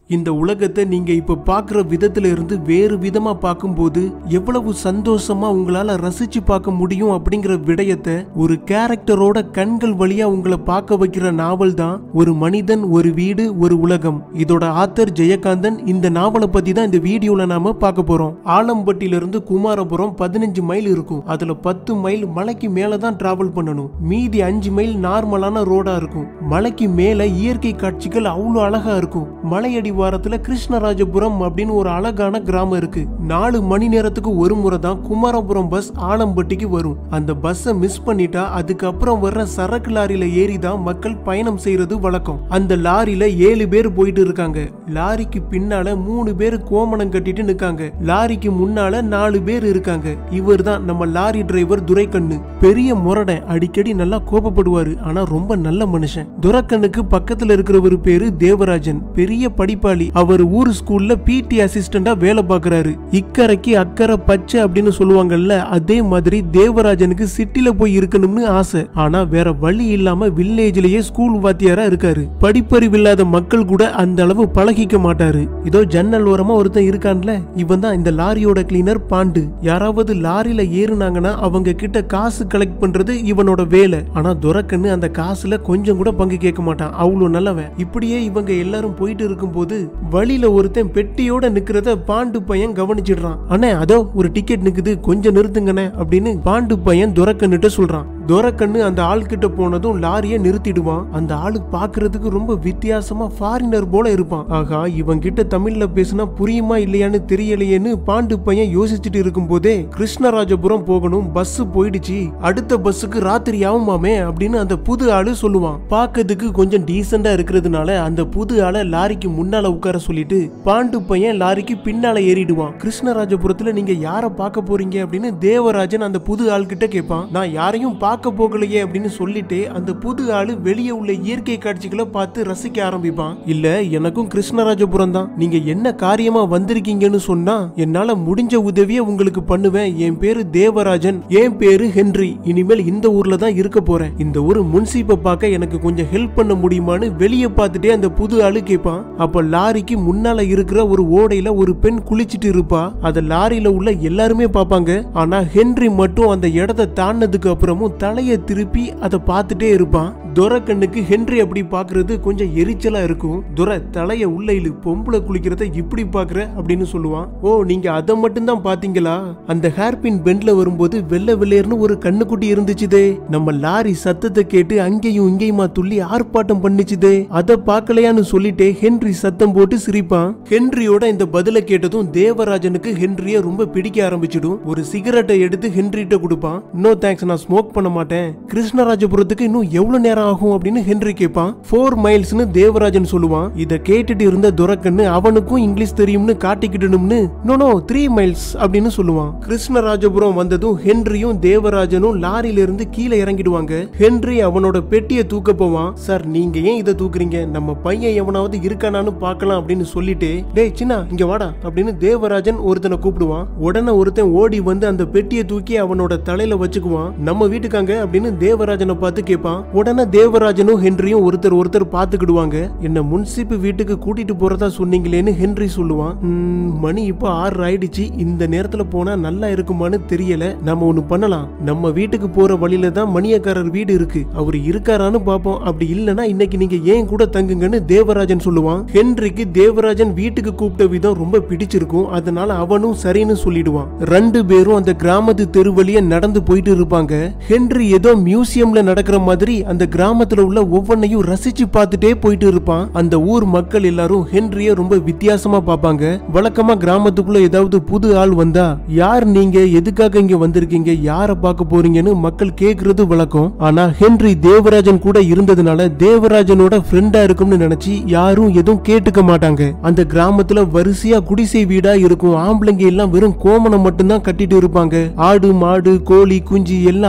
இந்த உலகத்தை நீங்க இப்ப பார்க்குற விதத்துல இருந்து வேறு விதமா பார்க்கும்போது எவ்வளவு சந்தோஷமா உங்களால ரசிச்சு பார்க்க முடியும் அப்படிங்கிற விடயத்தை ஒரு கேரக்டரோட கண்கள் வழியா உங்களை பார்க்க வைக்கிற நாவல் தான் ஒரு மனிதன் ஒரு வீடு ஒரு உலகம் இதோட ஆத்தர் ஜெயகாந்தன் இந்த நாவலை பத்தி தான் இந்த வீடியோல நாம பார்க்க போறோம் ஆலம்பட்டியில இருந்து குமாரபுரம் பதினஞ்சு மைல் இருக்கும் அதுல பத்து மைல் மலைக்கு மேல தான் டிராவல் பண்ணணும் மீதி அஞ்சு மைல் நார்மலான ரோடா இருக்கும் மலைக்கு மேல இயற்கை காட்சிகள் அவ்வளவு அழகா இருக்கும் மலையடி வாரத்துல கிருஷ்ணராஜபுரம் அப்படின்னு ஒரு அழகான கிராமம் இருக்கு நாலு மணி நேரத்துக்கு ஒரு முறை தான் குமாரபுரம் பஸ் ஆலம்பட்டிக்கு வரும் அந்த பஸ்ஸை மிஸ் பண்ணிட்டா அதுக்கப்புறம் வர்ற சரக்கு லாரியில ஏறி தான் மக்கள் பயணம் செய்யறது வழக்கம் அந்த லாரியில ஏழு பேர் போயிட்டு இருக்காங்க லாரிக்கு பின்னால மூணு பேர் கோமணம் கட்டிட்டு நிக்காங்க லாரிக்கு முன்னால நாலு பேர் இருக்காங்க இவர் தான் நம்ம லாரி டிரைவர் துரைக்கண்ணு பெரிய முரடன் அடிக்கடி நல்லா கோபப்படுவாரு ஆனா ரொம்ப நல்ல மனுஷன் துரைக்கண்ணுக்கு பக்கத்துல இருக்கிறவர் பேரு தேவராஜன் பெரிய படிப்பாளி அவர் ஊர் ஸ்கூல்ல பிடி அசிஸ்டண்டா வேலை பார்க்கறாரு இக்கரைக்கு அக்கறை பச்சை அப்படின்னு சொல்லுவாங்கல்ல அதே மாதிரி தேவராஜனுக்கு சிட்டில போய் இருக்கணும்னு ஆசை ஆனா வேற வழி இல்லாம வில்லேஜ்லயே ஸ்கூல் வாத்தியாரா இருக்காரு படிப்பறிவு இல்லாத மக்கள் கூட அந்த அளவு பழகிக்க மாட்டாரு இதோ ஜன்னல் ஓரமா ஒருத்தன் இருக்கான்ல இவன் தான் இந்த லாரியோட கிளீனர் பாண்டு யாராவது லாரியில ஏறுனாங்கன்னா அவங்க கிட்ட காசு கலெக்ட் பண்றது இவனோட வேலை ஆனா துரக்கன்னு அந்த காசுல கொஞ்சம் கூட பங்கு கேட்க மாட்டான் அவ்வளவு நல்லவன் இப்படியே இவங்க எல்லாரும் போயிட்டு இருக்கும்போது வழியில ஒருத்தன் பெட்டியோட நிக்கிறத பாண்டு பையன் கவனிச்சிடுறான் அண்ணே அதோ ஒரு டிக்கெட் நிக்குது கொஞ்சம் நிறுத்துங்கண்ணே அப்படின்னு பாண்டு பையன் துரக்கன்னுட்ட சொல்றான் துரக்கண்ணு அந்த ஆள்கிட்ட போனதும் லாரியை நிறுத்திடுவான் அந்த ஆளு பாக்குறதுக்கு ரொம்ப வித்தியாசமா ஃபாரினர் போல இருப்பான் ஆகா இவன் கிட்ட தமிழ்ல பேசினா புரியுமா இல்லையான்னு தெரியலையேன்னு பாண்டு பையன் யோசிச்சுட்டு இருக்கும் போதே கிருஷ்ணராஜபுரம் போகணும் பஸ் போயிடுச்சு அடுத்த பஸ்ஸுக்கு ராத்திரி ஆகுமாமே அப்படின்னு அந்த புது ஆளு சொல்லுவான் பார்க்கிறதுக்கு கொஞ்சம் டீசெண்டா இருக்கிறதுனால அந்த புது ஆளை லாரிக்கு முன்னால உட்கார சொல்லிட்டு பாண்டு பையன் லாரிக்கு பின்னால ஏறிடுவான் கிருஷ்ணராஜபுரத்துல நீங்க யாரை பார்க்க போறீங்க அப்படின்னு தேவராஜன் அந்த புது ஆள் கிட்ட கேட்பான் நான் யாரையும் பார்க்க போகலையே அப்படின்னு சொல்லிட்டு அந்த புது ஆளு வெளியே உள்ள இயற்கை காட்சிகளை பார்த்து ரசிக்க ஆரம்பிப்பான் இல்ல எனக்கும் கிருஷ்ணராஜபுரம் தான் நீங்க என்ன காரியமா வந்திருக்கீங்கன்னு சொன்னா என்னால முடிஞ்ச உதவியை உங்களுக்கு பண்ணுவேன் என் பேரு தேவராஜன் என் பேரு ஹென்றி இனிமேல் இந்த ஊர்ல தான் இருக்க போறேன் இந்த ஊர் முன்சீப்பை பார்க்க எனக்கு கொஞ்சம் ஹெல்ப் பண்ண முடியுமான்னு வெளியே பார்த்துட்டே அந்த புது ஆளு கேட்பான் அப்ப லாரிக்கு முன்னால இருக்கிற ஒரு ஓடையில ஒரு பெண் குளிச்சிட்டு இருப்பா அத லாரியில உள்ள எல்லாருமே பார்ப்பாங்க ஆனா ஹென்றி மட்டும் அந்த இடத்தை தாண்டினதுக்கு அப்புறமும் தலையை திருப்பி அதை பார்த்துட்டே இருப்பான் துரை கண்ணுக்கு ஹென்றி அப்படி பாக்குறது கொஞ்சம் எரிச்சலா இருக்கும் துரை தலைய உள்ள இழு பொம்பளை குளிக்கிறத இப்படி பாக்குற அப்படின்னு சொல்லுவான் ஓ நீங்க அதை மட்டும் தான் பாத்தீங்களா அந்த ஹேர்பின் பெண்ட்ல வரும்போது வெள்ளை வெள்ளையர்னு ஒரு கண்ணுக்குட்டி இருந்துச்சுதே நம்ம லாரி சத்தத்தை கேட்டு அங்கேயும் இங்கேயுமா துள்ளி ஆர்ப்பாட்டம் பண்ணிச்சுதே அதை பார்க்கலையான்னு சொல்லிட்டே ஹென்றி சத்தம் போட்டு சிரிப்பான் ஹென்ரியோட இந்த பதில கேட்டதும் தேவராஜனுக்கு ஹென்ரிய ரொம்ப பிடிக்க ஆரம்பிச்சிடும் ஒரு சிகரெட்டை எடுத்து ஹென்ரிட்ட கொடுப்பான் நோ தேங்க்ஸ் நான் ஸ்மோக் பண்ண மாட்டேன் கிருஷ்ணராஜபுரத்துக்கு இன்னும் எவ்வளவு நேரம் ஆகும் அப்படின்னு ஹென்றி கேட்பான் ஃபோர் மைல்ஸ்னு தேவராஜன் சொல்லுவான் இத கேட்டுட்டு இருந்த துரக்கன்னு அவனுக்கும் இங்கிலீஷ் தெரியும்னு காட்டிக்கிடணும்னு நோ நோ த்ரீ மைல்ஸ் அப்படின்னு சொல்லுவான் கிருஷ்ணராஜபுரம் வந்ததும் ஹென்ரியும் தேவராஜனும் லாரியில இருந்து கீழே இறங்கிடுவாங்க ஹென்றி அவனோட பெட்டியை தூக்க போவான் சார் நீங்க ஏன் இதை தூக்குறீங்க நம்ம பையன் எவனாவது இருக்கானான்னு பார்க்கலாம் அப்படின்னு சொல்லிட்டு டேய் சின்ன இங்க வாடா அப்படின்னு தேவராஜன் ஒருத்தனை கூப்பிடுவான் உடனே ஒருத்தன் ஓடி வந்து அந்த பெட்டியை தூக்கி அவனோட தலையில வச்சுக்குவான் நம்ம வீட்டுக்காங்க அப்படின்னு தேவராஜனை பார்த்து கேட்பான் உடனே தேவராஜனும் ஹென்ரியும் ஒருத்தர் ஒருத்தர் பார்த்துக்கிடுவாங்க என்ன முன்சிப்பு வீட்டுக்கு கூட்டிட்டு போறதா சொன்னீங்களேன்னு ஹென்றி சொல்லுவான் "ம், மணி இப்போ ஆறு ஆயிடுச்சு இந்த நேரத்துல போனா நல்லா இருக்குமான்னு தெரியல நம்ம ஒண்ணு பண்ணலாம் நம்ம வீட்டுக்கு போற வழியில தான் மணியக்காரர் வீடு இருக்கு அவர் இருக்காரான்னு பாப்போம் அப்படி இல்லனா இன்னைக்கு நீங்க ஏன் கூட தங்குங்கன்னு தேவராஜன் சொல்லுவான் ஹென்ரிக்கு தேவராஜன் வீட்டுக்கு கூப்பிட்ட விதம் ரொம்ப பிடிச்சிருக்கும் அதனால அவனும் சரின்னு சொல்லிடுவான் ரெண்டு பேரும் அந்த கிராமத்து தெரு வழியா நடந்து போயிட்டு இருப்பாங்க ஹென்றி ஏதோ மியூசியம்ல நடக்கிற மாதிரி அந்த கிராமத்துல உள்ள ஒவ்வொன்னையும் ரசிச்சு பார்த்துட்டே போயிட்டு இருப்பான் அந்த ஊர் மக்கள் எல்லாரும் ஹென்ரிய ரொம்ப வித்தியாசமா பார்ப்பாங்க வழக்கமா கிராமத்துக்குள்ள ஏதாவது புது ஆள் வந்தா யார் நீங்க எதுக்காக இங்க வந்திருக்கீங்க யார பார்க்க போறீங்கன்னு மக்கள் கேக்குறது வழக்கம் ஆனா ஹென்றி தேவராஜன் கூட இருந்ததுனால தேவராஜனோட ஃப்ரெண்டா இருக்கும்னு நினைச்சு யாரும் எதுவும் கேட்டுக்க மாட்டாங்க அந்த கிராமத்துல வரிசையா குடிசை வீடா இருக்கும் ஆம்பளைங்க எல்லாம் வெறும் கோமணம் மட்டும்தான் கட்டிட்டு இருப்பாங்க ஆடு மாடு கோழி குஞ்சு எல்லாம் அங்கேயும்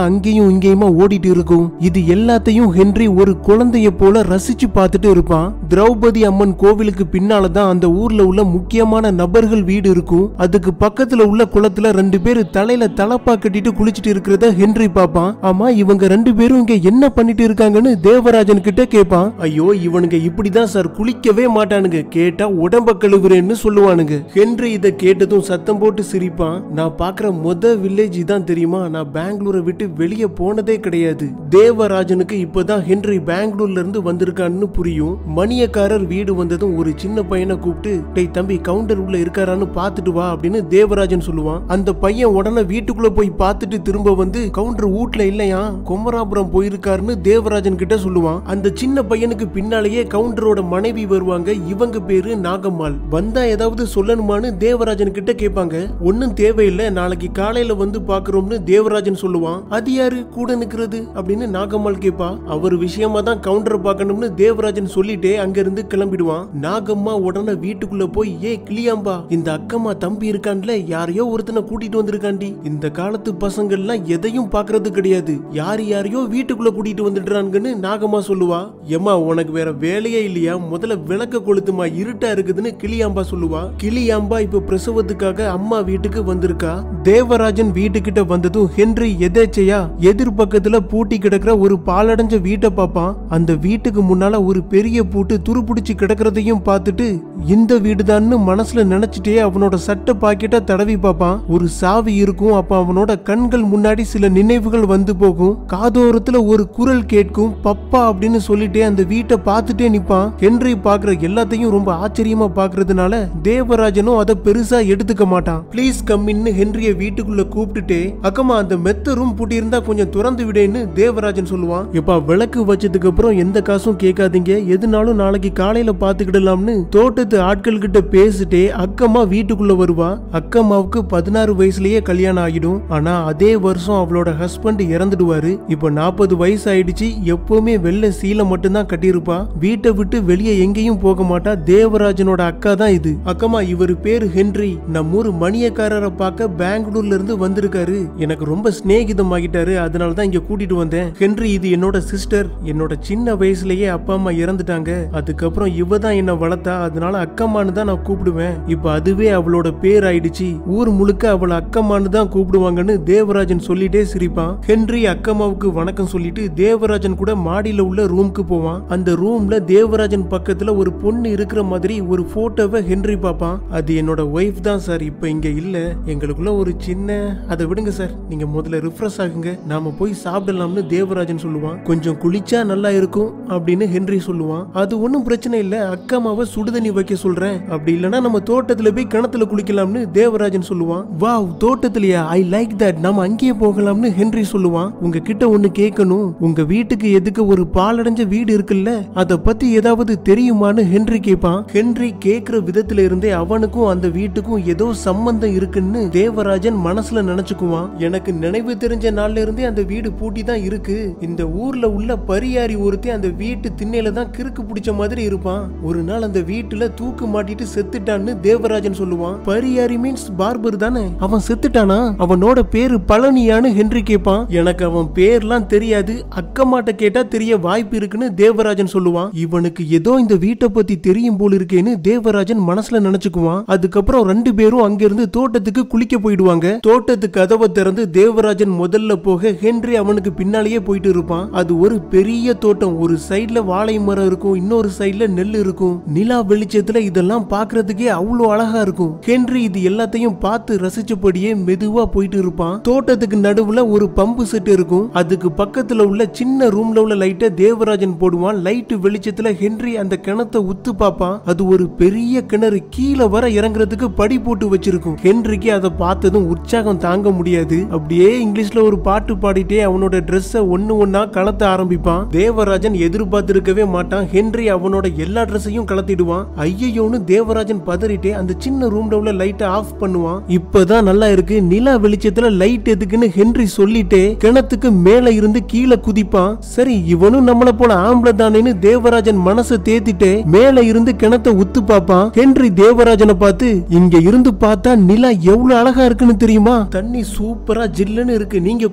அங்கேயும் இங்கேயுமா ஓடிட்டு இருக்கும் இது எல்லாத்தையும் ஹென்றி ஒரு குழந்தைய போல ரசிச்சு பார்த்துட்டு இருப்பான் திரௌபதி அம்மன் கோவிலுக்கு பின்னால தான் அந்த ஊர்ல உள்ள முக்கியமான நபர்கள் வீடு இருக்கும் அதுக்கு பக்கத்துல உள்ள குளத்துல ரெண்டு பேர் தலையில தலப்பா கட்டிட்டு குளிச்சிட்டு இருக்கிறத ஹென்றி பாப்பான் ஆமா இவங்க ரெண்டு பேரும் இங்க என்ன பண்ணிட்டு இருக்காங்கன்னு தேவராஜன் கிட்ட கேட்பான் ஐயோ இவனுங்க இப்படிதான் சார் குளிக்கவே மாட்டானுங்க கேட்டா உடம்ப கழுவுறேன்னு சொல்லுவானுங்க ஹென்றி இத கேட்டதும் சத்தம் போட்டு சிரிப்பான் நான் பாக்குற மொத வில்லேஜ் தான் தெரியுமா நான் பெங்களூரை விட்டு வெளியே போனதே கிடையாது தேவராஜனுக்கு இப்பதான் ஹென்றி பெங்களூர்ல இருந்து வந்திருக்கான்னு புரியும் மணியக்காரர் வீடு வந்ததும் ஒரு சின்ன பையனை கூப்பிட்டு டேய் தம்பி கவுண்டர் உள்ள இருக்காரான்னு பார்த்துட்டு வா அப்படின்னு தேவராஜன் சொல்லுவான் அந்த பையன் உடனே வீட்டுக்குள்ள போய் பார்த்துட்டு திரும்ப வந்து கவுண்டர் வீட்ல இல்லையா கொமராபுரம் போயிருக்காருன்னு தேவராஜன் கிட்ட சொல்லுவான் அந்த சின்ன பையனுக்கு பின்னாலேயே கவுண்டரோட மனைவி வருவாங்க இவங்க பேரு நாகம்மாள் வந்தா ஏதாவது சொல்லணுமான்னு தேவராஜன் கிட்ட கேட்பாங்க ஒன்னும் தேவையில்லை நாளைக்கு காலையில வந்து பாக்குறோம்னு தேவராஜன் சொல்லுவான் அது யாரு கூட நிக்கிறது அப்படின்னு நாகம்மாள் கேட்பா அவர் விஷயமா தான் கவுண்டரை பார்க்கணும்னு தேவராஜன் சொல்லிட்டே அங்க இருந்து கிளம்பிடுவான் நாகம்மா உடனே வீட்டுக்குள்ள போய் ஏ கிளியாம்பா இந்த அக்கம்மா தம்பி இருக்கான்ல யாரையோ ஒருத்தனை கூட்டிட்டு வந்திருக்காண்டி இந்த காலத்து பசங்க எல்லாம் எதையும் பாக்குறது கிடையாது யார் யாரையோ வீட்டுக்குள்ள கூட்டிட்டு வந்துடுறாங்கன்னு நாகம்மா சொல்லுவா ஏம்மா உனக்கு வேற வேலையே இல்லையா முதல்ல விளக்க கொளுத்துமா இருட்டா இருக்குதுன்னு கிளியாம்பா சொல்லுவா கிளியாம்பா இப்ப பிரசவத்துக்காக அம்மா வீட்டுக்கு வந்திருக்கா தேவராஜன் வீட்டுக்கிட்ட வந்ததும் ஹென்றி எதேச்சையா எதிர்பக்கத்துல பூட்டி கிடக்கிற ஒரு பாலடைஞ்ச வீட்டை பார்ப்பான் அந்த வீட்டுக்கு முன்னால ஒரு பெரிய பூட்டு துருப்பிடிச்சு கிடக்கிறதையும் பார்த்துட்டு இந்த வீடுதான்னு மனசுல நினைச்சிட்டே அவனோட சட்டை பாக்கெட்டை தடவி பார்ப்பான் ஒரு சாவி இருக்கும் அப்ப அவனோட கண்கள் முன்னாடி சில நினைவுகள் வந்து போகும் காதோரத்துல ஒரு குரல் கேட்கும் பப்பா அப்படின்னு சொல்லிட்டே அந்த வீட்டை பார்த்துட்டே நிப்பான் ஹென்றி பாக்குற எல்லாத்தையும் ரொம்ப ஆச்சரியமா பாக்குறதுனால தேவராஜனும் அதை பெருசா எடுத்துக்க மாட்டான் ப்ளீஸ் கம்மின்னு ஹென்ரிய வீட்டுக்குள்ள கூப்பிட்டுட்டே அக்கம்மா அந்த மெத்த ரூம் பூட்டி இருந்தா கொஞ்சம் திறந்து விடேன்னு தேவராஜன் சொல்லுவான் எப்பா விளக்கு வச்சதுக்கு அப்புறம் எந்த காசும் கேட்காதீங்க எதுனாலும் நாளைக்கு காலையில பாத்துக்கிடலாம்னு தோட்டத்து ஆட்கள் கிட்ட பேசிட்டே அக்கம்மா வீட்டுக்குள்ள வருவா அக்கம்மாவுக்கு பதினாறு வயசுலயே கல்யாணம் ஆகிடும் ஆனா அதே வருஷம் அவளோட ஹஸ்பண்ட் இறந்துடுவாரு இப்போ நாற்பது வயசு ஆயிடுச்சு எப்பவுமே வெள்ளை சீலை மட்டும்தான் கட்டியிருப்பா வீட்டை விட்டு வெளியே எங்கேயும் போக மாட்டா தேவராஜனோட அக்கா தான் இது அக்கம்மா இவர் பேரு ஹென்றி நம்ம ஊர் மணியக்காரரை பார்க்க பெங்களூர்ல இருந்து வந்திருக்காரு எனக்கு ரொம்ப சிநேகிதம் ஆகிட்டாரு அதனால தான் இங்க கூட்டிட்டு வந்தேன் ஹென்றி இது என்னோட சிஸ்டர் என்னோட சின்ன வயசுலயே அப்பா அம்மா இறந்துட்டாங்க அதுக்கப்புறம் இவ தான் என்ன வளர்த்தா அதனால அக்கம்மான்னு தான் நான் கூப்பிடுவேன் இப்ப அதுவே அவளோட பேர் ஆயிடுச்சு ஊர் முழுக்க அவளை அக்கம்மான்னு தான் கூப்பிடுவாங்கன்னு தேவராஜன் சொல்லிட்டே சிரிப்பான் ஹென்றி அக்கம்மாவுக்கு வணக்கம் சொல்லிட்டு தேவராஜன் கூட மாடியில உள்ள ரூமுக்கு போவான் அந்த ரூம்ல தேவராஜன் பக்கத்துல ஒரு பொண்ணு இருக்கிற மாதிரி ஒரு போட்டோவை ஹென்றி பார்ப்பான் அது என்னோட ஒய்ஃப் தான் சார் இப்ப இங்க இல்ல எங்களுக்குள்ள ஒரு சின்ன அதை விடுங்க சார் நீங்க முதல்ல ரிஃப்ரெஷ் ஆகுங்க நாம போய் சாப்பிடலாம்னு தேவராஜன் சொல்லுவான் கொஞ்சம் குளிச்சா நல்லா இருக்கும் அப்படின்னு ஹென்றி சொல்லுவான் அது ஒன்றும் பிரச்சனை இல்ல அக்காமாவை சுடுதண்ணி வைக்க சொல்றேன் அப்படி இல்லைன்னா நம்ம தோட்டத்துல போய் கிணத்துல குளிக்கலாம்னு தேவராஜன் சொல்லுவான் வாவ் தோட்டத்திலயா ஐ லைக் தட் நாம அங்கேயே போகலாம்னு ஹென்றி சொல்லுவான் உங்ககிட்ட ஒண்ணு கேட்கணும் உங்க வீட்டுக்கு எதுக்கு ஒரு பாலடைஞ்ச வீடு இருக்குல்ல அத பத்தி ஏதாவது தெரியுமான்னு ஹென்றி கேட்பான் ஹென்றி கேக்குற விதத்துல இருந்தே அவனுக்கும் அந்த வீட்டுக்கும் ஏதோ சம்பந்தம் இருக்குன்னு தேவராஜன் மனசுல நினைச்சுக்குவான் எனக்கு நினைவு தெரிஞ்ச நாள்ல இருந்தே அந்த வீடு பூட்டி தான் இருக்கு இந்த ஊர்ல உள்ள பரியாரி ஒருத்தி அந்த வீட்டு திண்ணையில தான் கிறுக்கு பிடிச்ச மாதிரி இருப்பான் ஒரு நாள் அந்த வீட்டுல தூக்கு மாட்டிட்டு செத்துட்டான்னு தேவராஜன் சொல்லுவான் பரியாரி மீன்ஸ் பார்பர் தானே அவன் செத்துட்டானா அவனோட பேரு பழனியான்னு ஹென்றி கேட்பான் எனக்கு அவன் பேர்லாம் தெரியாது அக்கம்மாட்ட கேட்டா தெரிய வாய்ப்பு இருக்குன்னு தேவராஜன் சொல்லுவான் இவனுக்கு ஏதோ இந்த வீட்டை பத்தி தெரியும் போல இருக்கேன்னு தேவராஜன் மனசுல நினைச்சுக்குவான் அதுக்கப்புறம் ரெண்டு பேரும் அங்கிருந்து தோட்டத்துக்கு குளிக்க போயிடுவாங்க தோட்டத்து கதவை திறந்து தேவராஜன் முதல்ல போக ஹென்றி அவனுக்கு பின்னாலேயே போயிட்டு இருப்பான் அது ஒரு பெரிய தோட்டம் ஒரு சைடுல வாழை மரம் இருக்கும் இன்னொரு சைடுல நெல் இருக்கும் நிலா வெளிச்சத்துல இதெல்லாம் பாக்குறதுக்கே அவ்வளவு அழகா இருக்கும் ஹென்றி இது எல்லாத்தையும் பார்த்து ரசிச்சபடியே மெதுவா போயிட்டு இருப்பான் தோட்டத்துக்கு நடுவுல ஒரு பம்பு செட் இருக்கும் அதுக்கு பக்கத்துல உள்ள சின்ன ரூம்ல உள்ள லைட்டை தேவராஜன் போடுவான் லைட் வெளிச்சத்துல ஹென்றி அந்த கிணத்தை உத்து பார்ப்பான் அது ஒரு பெரிய கிணறு கீழே வர இறங்குறதுக்கு படி போட்டு வச்சிருக்கும் ஹென்ரிக்கு அதை பார்த்ததும் உற்சாகம் தாங்க முடியாது அப்படியே இங்கிலீஷ்ல ஒரு பாட்டு பாடிட்டே அவனோட ட்ரெஸ்ஸை ஒன்னு ஒன்னா கலத்த ஆரம்பிப்பான் தேவராஜன் எதிர்பார்த்திருக்கவே மாட்டான் ஹென்றி அவனோட எல்லா ட்ரெஸ்ஸையும் கலத்திடுவான் ஐயோன்னு தேவராஜன் பதறிட்டே அந்த சின்ன ரூம்ல உள்ள லைட்டை ஆஃப் பண்ணுவான் இப்பதான் நல்லா இருக்கு நிலா வெளிச்சத்துல லைட் எதுக்குன்னு ஹென்றி சொல்லிட்டே கிணத்துக்கு மேல இருந்து கீழே குதிப்பான் சரி இவனும் நம்மள போல ஆம்பளை தானேன்னு தேவராஜன் மனசை தேத்திட்டே மேல இருந்து கிணத்தை உத்து பார்ப்பான் ஹென்றி தேவராஜனை பார்த்து இங்க இருந்து பார்த்தா நிலா எவ்வளவு அழகா இருக்குன்னு தெரியுமா தண்ணி சூப்பரா ஜில்லுன்னு இருக்கு நீங்க குளிக்கலையான்னு